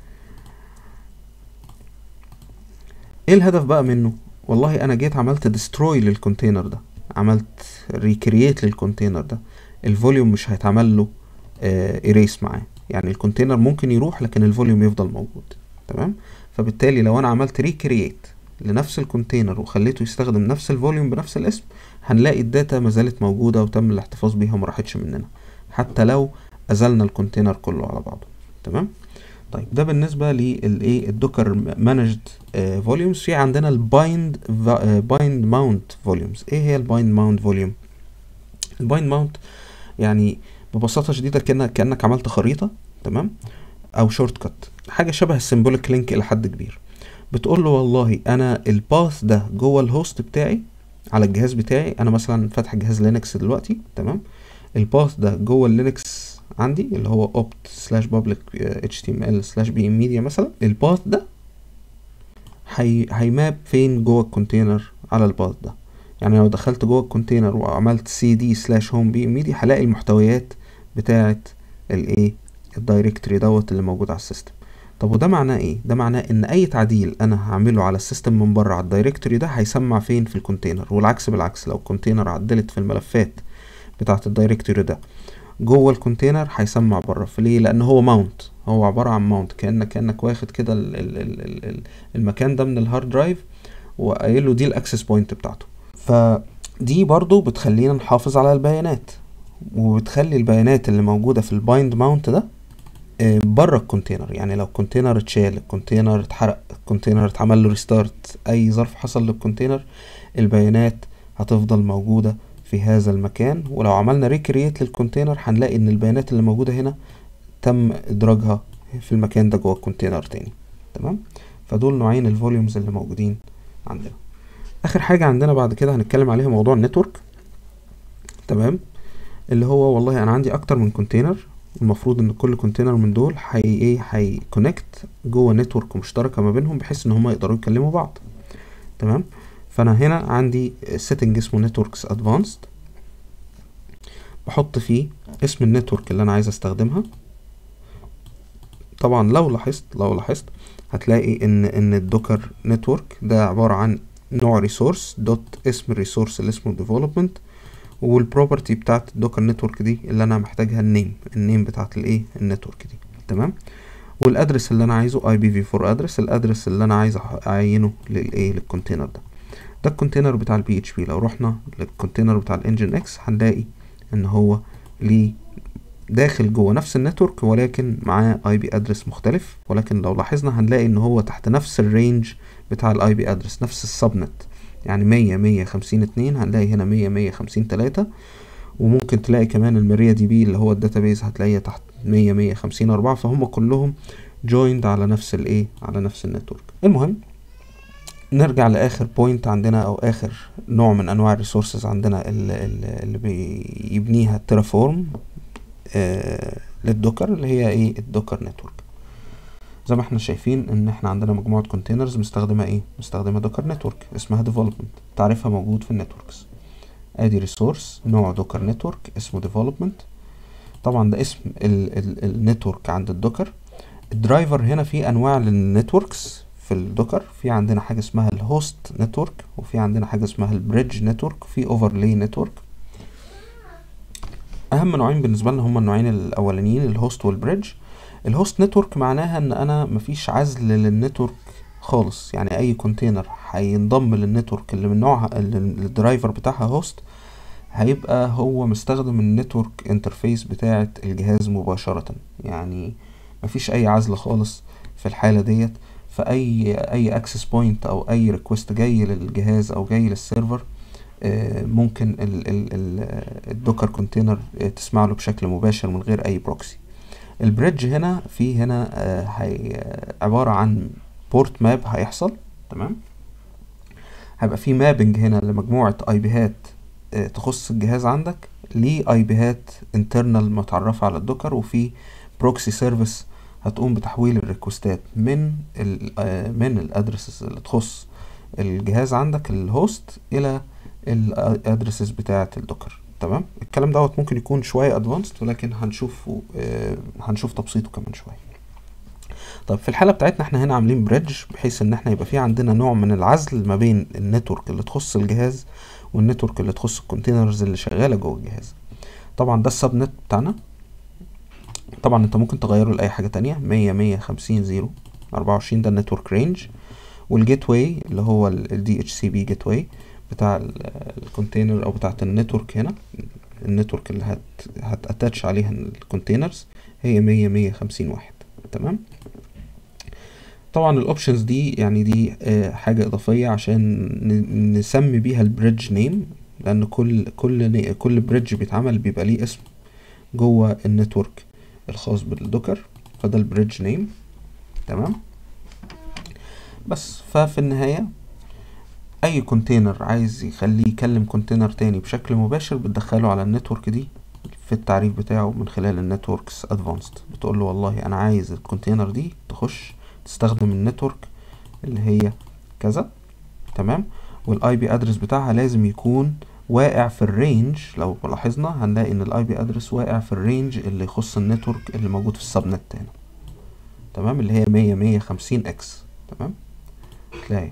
ايه الهدف بقى منه والله انا جيت عملت ديستروي للكونتينر ده عملت ريكرييت للكونتينر ده الفوليوم مش هيتعمل له اريس معاه يعني الكونتينر ممكن يروح لكن الفوليوم يفضل موجود تمام فبالتالي لو انا عملت ريكرييت لنفس الكونتينر وخليته يستخدم نفس الفوليوم بنفس الاسم هنلاقي الداتا ما زالت موجوده وتم الاحتفاظ بيها وما راحتش مننا حتى لو ازلنا الكونتينر كله على بعضه تمام طيب ده بالنسبه للايه الدوكر مانجد فوليومز في عندنا البايند بايند ماونت فوليومز ايه هي البايند ماونت فوليوم البايند ماونت يعني ببساطه شديده كانك كانك عملت خريطه تمام او شورت كات حاجه شبه السيمبوليك لينك الى حد كبير بتقول له والله انا الباث ده جوه الهوست بتاعي على الجهاز بتاعي انا مثلا فاتح جهاز لينكس دلوقتي تمام الباث ده جوه اللينكس عندي اللي هو opt سلاش public html سلاش بي ام ميديا مثلا الباث ده هي هيماب فين جوه الكونتينر على الباث ده يعني لو دخلت جوه الكونتينر وعملت cd سلاش هوم بي ام ميديا هلاقي المحتويات بتاعه الايه الدايركتوري دوت اللي موجود على السيستم طب وده معناه ايه ده معناه ان اي تعديل انا هعمله على السيستم من بره على الدايركتوري ده هيسمع فين في الكونتينر والعكس بالعكس لو الكونتينر عدلت في الملفات بتاعه الدايركتوري ده جوه الكونتينر هيسمع بره فليه لان هو ماونت هو عباره عن ماونت كانك كانك واخد كده المكان ده من الهارد درايف وقايل له دي الاكسس بوينت بتاعته فدي برضو بتخلينا نحافظ على البيانات وبتخلي البيانات اللي موجوده في البايند ماونت ده بره الكونتينر يعني لو الكونتينر اتشال الكونتينر اتحرق الكونتينر اتعمل له ريستارت اي ظرف حصل للكونتينر البيانات هتفضل موجوده في هذا المكان ولو عملنا ريكرييت للكونتينر هنلاقي ان البيانات اللي موجوده هنا تم ادراجها في المكان ده جوه الكونتينر تاني تمام فدول نوعين الفوليومز اللي موجودين عندنا اخر حاجه عندنا بعد كده هنتكلم عليها موضوع النتورك تمام اللي هو والله انا عندي اكتر من كونتينر المفروض ان كل كونتينر من دول هي ايه هي كونكت جوه نتورك مشتركه ما بينهم بحيث ان هما يقدروا يكلموا بعض تمام فانا هنا عندي سيتنج اسمه نتوركس ادفانسد بحط فيه اسم النتورك اللي انا عايز استخدمها طبعا لو لاحظت لو لاحظت هتلاقي ان ان الدوكر نتورك ده عباره عن نوع ريسورس دوت اسم الريسورس اللي اسمه ديفلوبمنت والبروبرتي بتاعت الدوكر نتورك دي اللي انا محتاجها النيم النيم بتاعت الايه النتورك دي تمام والادرس اللي انا عايزه اي بي في 4 ادرس الادرس اللي انا عايز اعينه للايه للكونتينر ده ده الكونتينر بتاع البي اتش بي لو رحنا للكونتينر بتاع الانجن اكس هنلاقي ان هو ليه داخل جوه نفس النتورك ولكن معاه اي بي ادرس مختلف ولكن لو لاحظنا هنلاقي ان هو تحت نفس الرينج بتاع الاي بي ادرس نفس السبنت يعني مية مية خمسين اتنين هنلاقي هنا مية مية خمسين تلاتة وممكن تلاقي كمان الماريا دي بي اللي هو الداتابيز هتلاقيها تحت مية مية خمسين أربعة فهم كلهم جويند على نفس الايه على نفس النتورك المهم نرجع لاخر بوينت عندنا او اخر نوع من انواع الريسورسز عندنا اللي, اللي بيبنيها الترافورم آه للدوكر اللي هي ايه الدوكر نتورك زي ما احنا شايفين ان احنا عندنا مجموعة كونتينرز مستخدمة ايه مستخدمة دوكر نتورك اسمها ديفلوبمنت تعريفها موجود في النتوركس ادي ريسورس نوع دوكر نتورك اسمه ديفلوبمنت طبعا ده اسم النتورك عند الدوكر الدرايفر هنا في انواع للنتوركس في الدوكر في عندنا حاجه اسمها الهوست نتورك وفي عندنا حاجه اسمها البريدج نتورك وفي اوفرلاي نتورك اهم نوعين بالنسبه لنا هما النوعين الاولانيين الهوست والبريدج الهوست نتورك معناها ان انا مفيش عزل للنتورك خالص يعني اي كونتينر هينضم للنتورك اللي من نوعها اللي الدرايفر بتاعها هوست هيبقى هو مستخدم النتورك انترفيس بتاعة الجهاز مباشرة يعني مفيش اي عزل خالص في الحالة ديت فاي اي اكسس بوينت او اي ريكوست جاي للجهاز او جاي للسيرفر آه، ممكن ال- ال- ال- الدوكر كونتينر آه، تسمع له بشكل مباشر من غير اي بروكسي البريدج هنا في هنا آه، هي آه، عبارة عن بورت ماب هيحصل تمام هيبقى في مابنج هنا لمجموعة اي بيهات آه، تخص الجهاز عندك ليه اي بيهات انترنال متعرفة على الدوكر وفي بروكسي سيرفيس هتقوم بتحويل الريكوستات من ال آه، من الادرسز اللي تخص الجهاز عندك الهوست الى الادرسز بتاعة الدوكر تمام الكلام دوت ممكن يكون شوية ادفانسد ولكن هنشوفه آه، هنشوف تبسيطه كمان شوية طب في الحالة بتاعتنا احنا هنا عاملين بريدج بحيث ان احنا يبقى في عندنا نوع من العزل ما بين النتورك اللي تخص الجهاز والنتورك اللي تخص الكونتينرز اللي شغالة جوه الجهاز طبعا ده السب نت بتاعنا طبعا انت ممكن تغيره لأي حاجة تانية مية مية خمسين زيرو أربعة وعشرين ده النتورك رينج والجيت واي اللي هو ال دي اتش سي بي جيت واي بتاع الكونتينر او بتاعت النتورك هنا النتورك اللي هت هتاتش عليها الكونتينرز هي مية مية خمسين واحد تمام طبعا الاوبشنز دي يعني دي آه، حاجة اضافية عشان ن- نسمي بيها البريدج نيم لان كل كل ن- كل بريدج بيتعمل بيبقى ليه اسم جوه النتورك الخاص بالدوكر فده البريدج نيم تمام بس ففي النهاية اي كونتينر عايز يخليه يكلم كونتينر تاني بشكل مباشر بتدخله على النتورك دي في التعريف بتاعه من خلال النتوركس ادفانسد بتقول له والله انا عايز الكونتينر دي تخش تستخدم النتورك اللي هي كذا تمام والاي بي ادرس بتاعها لازم يكون واقع في الرينج لو لاحظنا هنلاقي ان الاي بي ادرس واقع في الرينج اللي يخص النتورك اللي موجود في السب نت هنا تمام اللي هي مية مية خمسين اكس تمام تلاقي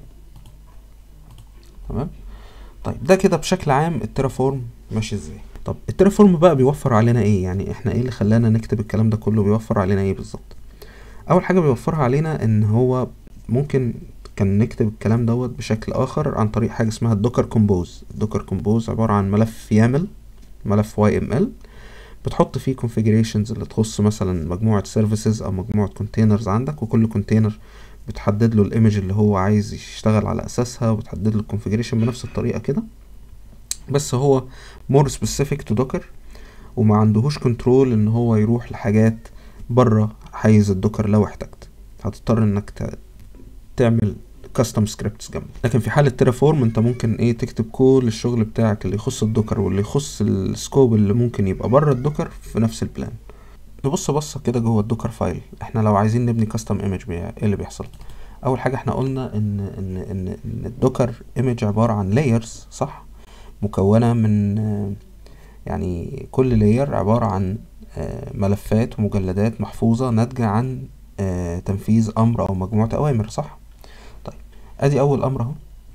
تمام طيب ده كده بشكل عام الترافورم ماشي ازاي طب الترافورم بقى بيوفر علينا ايه يعني احنا ايه اللي خلانا نكتب الكلام ده كله بيوفر علينا ايه بالظبط اول حاجه بيوفرها علينا ان هو ممكن كان نكتب الكلام دوت بشكل اخر عن طريق حاجه اسمها الدوكر كومبوز الدوكر كومبوز عباره عن ملف يامل ملف واي ام ال بتحط فيه configurations اللي تخص مثلا مجموعه سيرفيسز او مجموعه كونتينرز عندك وكل كونتينر بتحدد له الايمج اللي هو عايز يشتغل على اساسها وبتحدد له الكونفيجريشن بنفس الطريقه كده بس هو more specific to docker وما عندهوش كنترول ان هو يروح لحاجات بره حيز الدوكر لو احتجت هتضطر انك ت- تعمل كاستم سكريبتس جنبه لكن في حاله تيرافورم انت ممكن ايه تكتب كل الشغل بتاعك اللي يخص الدوكر واللي يخص السكوب اللي ممكن يبقى بره الدوكر في نفس البلان نبص بصه كده جوه الدوكر فايل احنا لو عايزين نبني كاستم ايمج ايه اللي بيحصل اول حاجه احنا قلنا ان ان ان, إن الدوكر ايمج عباره عن لايرز صح مكونه من آه، يعني كل لاير عباره عن آه، ملفات ومجلدات محفوظه ناتجه عن آه، تنفيذ امر او مجموعه اوامر صح طيب ادي اول امر اهو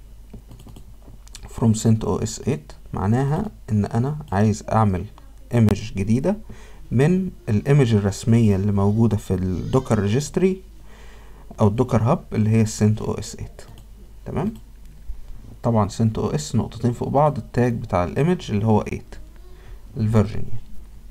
from sent os 8 معناها ان انا عايز اعمل ايمج جديده من الايمج الرسميه اللي موجوده في الدوكر ريجستري او الدوكر هاب اللي هي السنت او اس 8 تمام طبعا سنت او اس نقطتين فوق بعض التاج بتاع الايمج اللي هو 8 الفيرجن يعني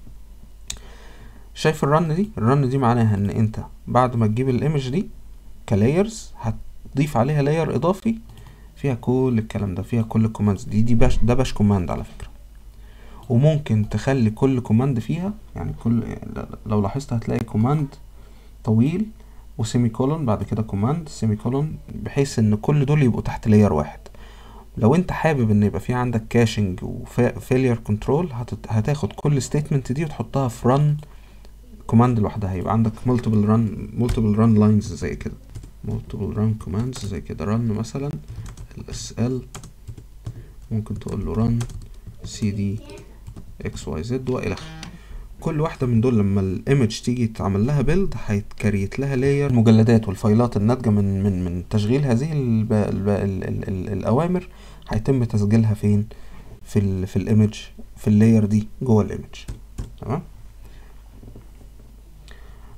شايف الرن دي الرن دي معناها ان انت بعد ما تجيب الايمج دي كلايرز هتضيف عليها لاير اضافي فيها كل الكلام ده فيها كل الكوماندز دي دي باش ده باش كوماند على فكره وممكن تخلي كل كوماند فيها يعني كل لو لاحظت هتلاقي كوماند طويل وسيمي كولون بعد كده كوماند سيمي كولون بحيث ان كل دول يبقوا تحت لاير واحد لو انت حابب ان يبقى في عندك كاشنج وفيلير كنترول هتاخد كل ستيتمنت دي وتحطها في رن كوماند لوحدها يبقى عندك مالتيبل رن مالتيبل رن لاينز زي كده مالتيبل رن كوماندز زي كده رن مثلا الاس ال ممكن تقول له رن سي دي اكس واي زد والى اخره كل واحدة من دول لما الايمج تيجي تعمل لها بيلد هيتكريت لها لاير المجلدات والفايلات الناتجة من من من تشغيل هذه الب... الب... ال... ال... ال... الأوامر هيتم تسجيلها فين في ال... في الايمج في اللاير دي جوه الايمج تمام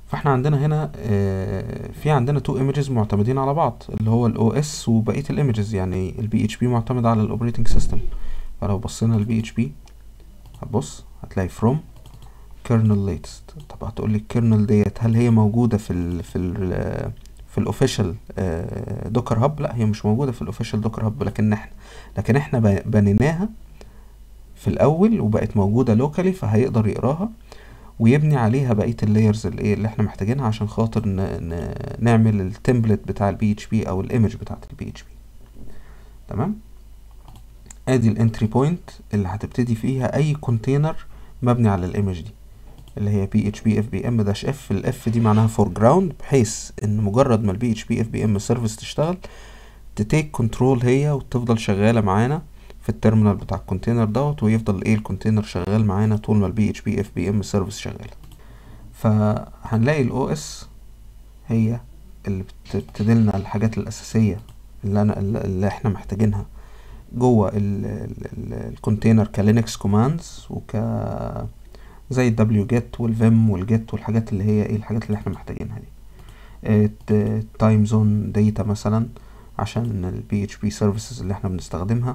فاحنا عندنا هنا آه، في عندنا تو ايمجز معتمدين على بعض اللي هو الاو اس وبقيه الايمجز يعني البي اتش بي معتمد على الاوبريتنج سيستم فلو بصينا للبي اتش بي هتبص هتلاقي from kernel latest طب هتقول لي الكيرنل ديت هل هي موجوده في ال في ال في الاوفيشال دوكر هاب لا هي مش موجوده في الاوفيشال دوكر هاب لكن احنا لكن احنا ب- بنيناها في الاول وبقت موجوده لوكالي فهيقدر يقراها ويبني عليها بقيه اللايرز اللي ايه اللي احنا محتاجينها عشان خاطر ن... ن... نعمل التمبلت بتاع البي اتش بي او الايمج بتاعت البي اتش بي تمام ادي الانتري بوينت اللي هتبتدي فيها اي كونتينر مبني على الايمج دي اللي هي بي اتش بي اف بي ام داش اف الاف دي معناها فور جراوند بحيث ان مجرد ما البي اتش بي اف بي ام سيرفيس تشتغل تتيك كنترول هي وتفضل شغاله معانا في التيرمينال بتاع الكونتينر دوت ويفضل ايه الكونتينر شغال معانا طول ما البي اتش بي اف بي ام سيرفيس شغاله فهنلاقي الاو اس هي اللي بت- بتديلنا الحاجات الاساسيه اللي انا اللي احنا محتاجينها جوه الكونتينر كلينكس كوماندز وك زي الدبليو جيت والفيم والجيت والحاجات اللي هي ايه الحاجات اللي احنا محتاجينها دي التايم زون داتا مثلا عشان البي اتش بي سيرفيسز اللي احنا بنستخدمها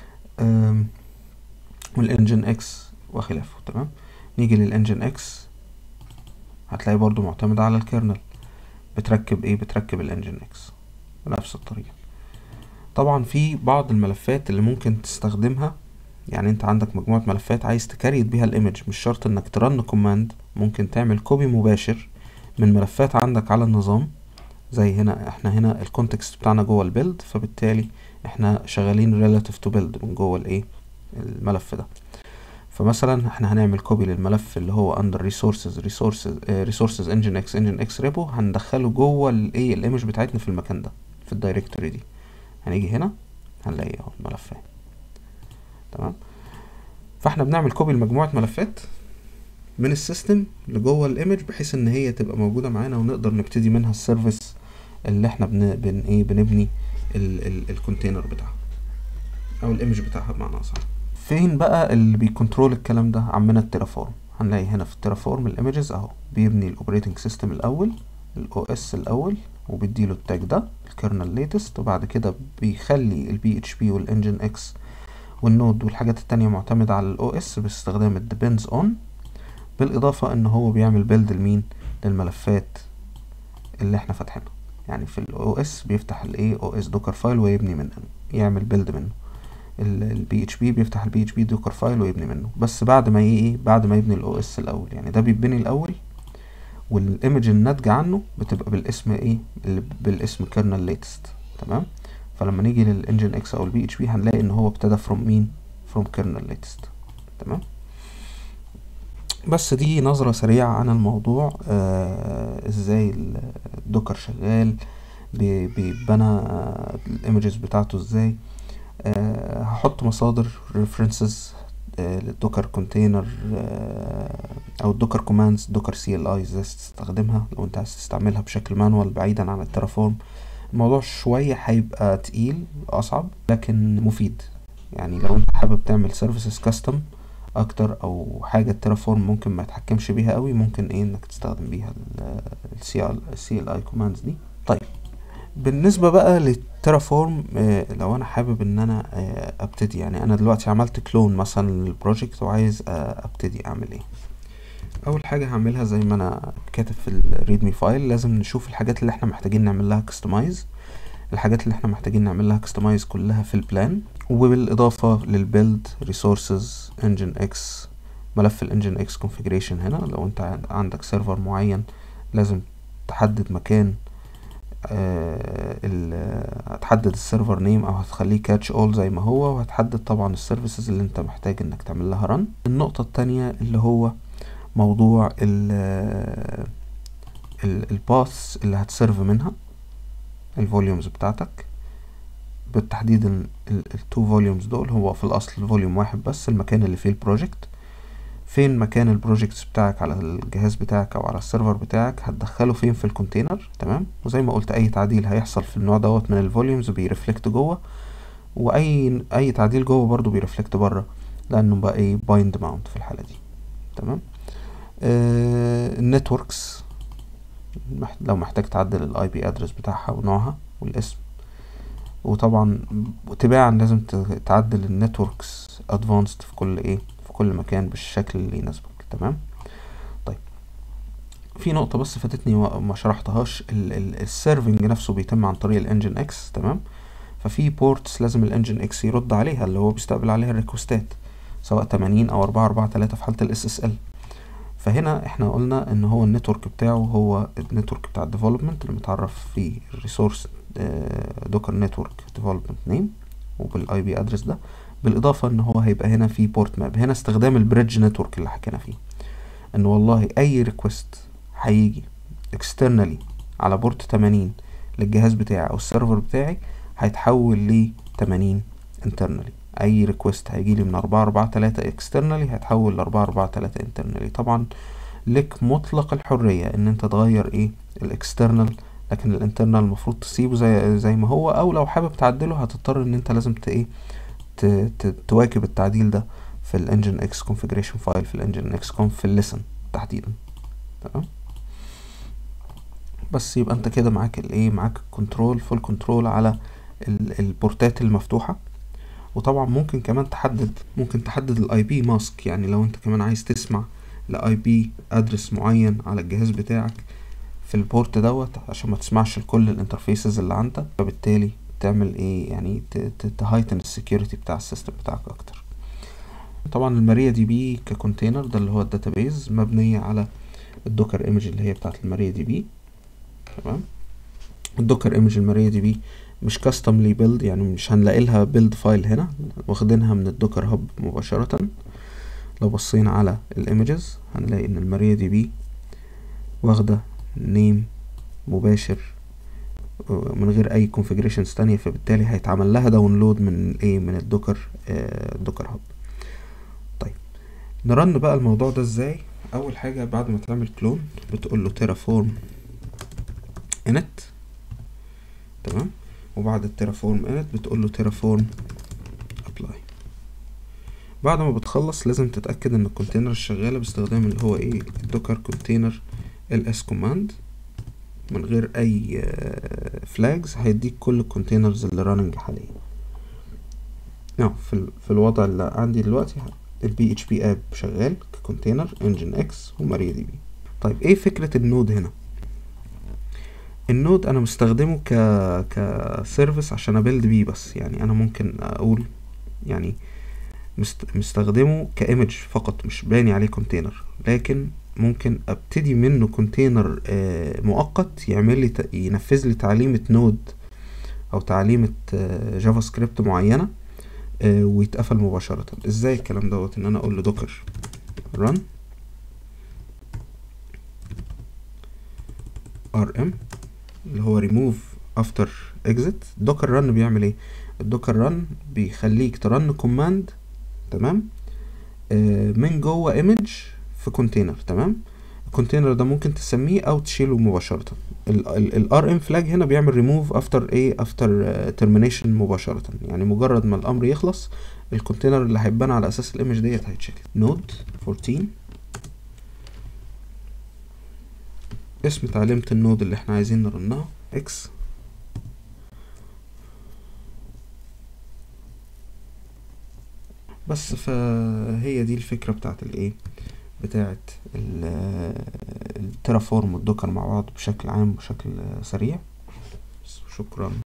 والانجن اكس وخلافه تمام نيجي للانجن اكس هتلاقي برضو معتمد على الكيرنل بتركب ايه بتركب الانجن اكس بنفس الطريقة طبعا في بعض الملفات اللي ممكن تستخدمها يعني انت عندك مجموعة ملفات عايز تكريت بيها الايمج مش شرط انك ترن كوماند ممكن تعمل كوبي مباشر من ملفات عندك على النظام زي هنا احنا هنا الكونتكست بتاعنا جوه البيلد فبالتالي احنا شغالين relative to build من جوه الايه الملف ده فمثلا احنا هنعمل كوبي للملف اللي هو under resources resources آه، resources engine x engine x repo هندخله جوه الايه الايمج بتاعتنا في المكان ده في الدايركتوري دي هنيجي هنا هنلاقي اهو الملف اهي تمام فاحنا بنعمل كوبي لمجموعة ملفات من السيستم لجوه الايمج بحيث ان هي تبقى موجودة معانا ونقدر نبتدي منها السيرفيس اللي احنا بن, بن ايه بنبني ال ال الكونتينر بتاعها او الايمج بتاعها بمعنى اصح فين بقى اللي بيكنترول الكلام ده عمنا التيرافورم هنلاقي هنا في التيرافورم الايمجز اهو بيبني الاوبريتنج سيستم الاول الاو اس الاول وبيديله التاج ده الكيرنل ليتست وبعد كده بيخلي البي اتش بي والانجن اكس والنود والحاجات التانية معتمدة على الاو اس باستخدام ال depends on بالاضافة ان هو بيعمل بيلد لمين للملفات اللي احنا فاتحينها يعني في الاو اس بيفتح الايه او اس دوكر فايل ويبني منه يعمل بيلد منه البي اتش بي بيفتح البي اتش بي دوكر فايل ويبني منه بس بعد ما ايه بعد ما يبني الاو اس الاول يعني ده بيتبني الاول والايمج الناتجة عنه بتبقى بالاسم ايه اللي بالاسم كيرنل ليتست تمام فلما نيجي للانجن اكس او البي اتش بي هنلاقي ان هو ابتدى فروم مين فروم كيرنل ليتست تمام بس دي نظرة سريعة عن الموضوع آه ازاي الدوكر شغال بي- بيتبنى الايمجز بتاعته ازاي آه هحط مصادر ريفرنسز للدوكر كونتينر او الدوكر كوماندز دوكر سي ال اي ازاي تستخدمها لو انت عايز تستعملها بشكل مانوال بعيدا عن الترافورم الموضوع شوية هيبقى تقيل اصعب لكن مفيد يعني لو انت حابب تعمل سيرفيسز كاستم اكتر او حاجه الترافورم ممكن ما يتحكمش بيها قوي ممكن ايه انك تستخدم بيها السي السي ال اي كوماندز دي طيب بالنسبه بقى للترافورم آه لو انا حابب ان انا آه ابتدي يعني انا دلوقتي عملت كلون مثلا للبروجكت وعايز آه ابتدي اعمل ايه اول حاجه هعملها زي ما انا كاتب في الريدمي فايل لازم نشوف الحاجات اللي احنا محتاجين نعمل لها كستمايز الحاجات اللي احنا محتاجين نعمل لها كستمايز كلها في البلان وبالاضافه للبيلد ريسورسز انجن اكس ملف الانجن اكس كونفيجريشن هنا لو انت عندك سيرفر معين لازم تحدد مكان آه هتحدد السيرفر نيم او هتخليه كاتش اول زي ما هو وهتحدد طبعا السيرفيسز اللي انت محتاج انك تعمل لها رن النقطه التانية اللي هو موضوع ال الباث اللي هتسيرف منها الفوليومز بتاعتك بالتحديد التو فوليومز دول هو في الاصل فوليوم واحد بس المكان اللي فيه البروجكت فين مكان البروجكتس بتاعك على الجهاز بتاعك او على السيرفر بتاعك هتدخله فين في الكونتينر تمام وزي ما قلت اي تعديل هيحصل في النوع دوت من الفوليومز بيرفلكت جوه واي اي تعديل جوه برضو بيرفلكت بره لانه بقى ايه بايند ماونت في الحاله دي تمام آه النتوركس لو محتاج تعدل الاي بي ادرس بتاعها ونوعها والاسم وطبعا تباعا لازم تعدل النتوركس ادفانسد في كل ايه في كل مكان بالشكل اللي يناسبك تمام طيب في نقطة بس فاتتني وما شرحتهاش السيرفنج نفسه بيتم عن طريق الانجن اكس تمام ففي بورتس لازم الانجن اكس يرد عليها اللي هو بيستقبل عليها الريكوستات سواء 80 او 4 4 3 في حالة الاس اس ال فهنا احنا قلنا ان هو النتورك بتاعه هو النتورك بتاع الديفلوبمنت اللي متعرف فيه الريسورس دوكر نتورك ديفلوبمنت نيم وبالاي بي ادرس ده بالاضافه ان هو هيبقى هنا في بورت ماب هنا استخدام البريدج نتورك اللي حكينا فيه ان والله اي ريكوست هيجي اكسترنالي على بورت 80 للجهاز بتاعي او السيرفر بتاعي هيتحول ل 80 internally اي ريكوست هيجي لي من 443 اكسترنالي هيتحول ل 443 internally طبعا لك مطلق الحرية ان انت تغير ايه الاكسترنال لكن الانترنال المفروض تسيبه زي زي ما هو او لو حابب تعدله هتضطر ان انت لازم ت ايه تواكب التعديل ده في الانجن اكس configuration فايل في الانجن اكس conf في الليسن تحديدا تمام بس يبقى انت كده معاك الايه معاك الكنترول فول كنترول على البورتات المفتوحه وطبعا ممكن كمان تحدد ممكن تحدد الاي بي ماسك يعني لو انت كمان عايز تسمع لاي بي ادرس معين على الجهاز بتاعك في البورت دوت عشان ما تسمعش لكل الانترفيسز اللي عندك فبالتالي تعمل ايه يعني تهايتن السكيورتي بتاع السيستم بتاعك اكتر طبعا الماريا دي بي ككونتينر ده اللي هو الداتابيز مبنية على الدوكر ايمج اللي هي بتاعت الماريا دي بي تمام الدوكر ايمج الماريا دي بي مش كاستملي بيلد يعني مش هنلاقي لها بيلد فايل هنا واخدينها من الدوكر هاب مباشرة لو بصينا على الايمجز هنلاقي ان الماريا دي بي واخدة نيم مباشر من غير اي configurations تانية فبالتالي هيتعمل لها داونلود من ايه من الدوكر آه الدوكر هاب طيب نرن بقى الموضوع ده ازاي اول حاجة بعد ما تعمل كلون بتقول له terraform init تمام وبعد التيرافورم init بتقول له terraform apply بعد ما بتخلص لازم تتأكد ان الكونتينر الشغالة باستخدام اللي هو ايه الدوكر كونتينر ls command من غير اي فلاجز هيديك كل الكونتينرز اللي راننج حاليا اه في, في الوضع اللي عندي دلوقتي البي اتش بي اب شغال ككونتينر انجن اكس وماريا دي بي طيب ايه فكرة النود هنا النود انا مستخدمه ك كسيرفيس عشان ابيلد بيه بس يعني انا ممكن اقول يعني مست... مستخدمه كايمج فقط مش باني عليه كونتينر لكن ممكن ابتدي منه كونتينر آه مؤقت يعمل لي ت... ينفذ لي تعليمة نود او تعليمة آه جافا سكريبت معينة آه ويتقفل مباشرة ازاي الكلام دوت ان انا اقول له دوكر run rm اللي هو remove after exit دوكر run بيعمل ايه الدوكر run بيخليك ترن كوماند تمام آه من جوه ايمج في كونتينر تمام الكونتينر ده ممكن تسميه او تشيله مباشرة الار ام فلاج هنا بيعمل ريموف افتر ايه افتر ترمينيشن مباشرة يعني مجرد ما الامر يخلص الكونتينر اللي هيبان على اساس الايمج ديت هيتشال نود 14 اسم تعليمة النود اللي احنا عايزين نرنها اكس بس فهي دي الفكرة بتاعت الايه بتاعت الترافورم والدوكر مع بعض بشكل عام بشكل سريع شكرا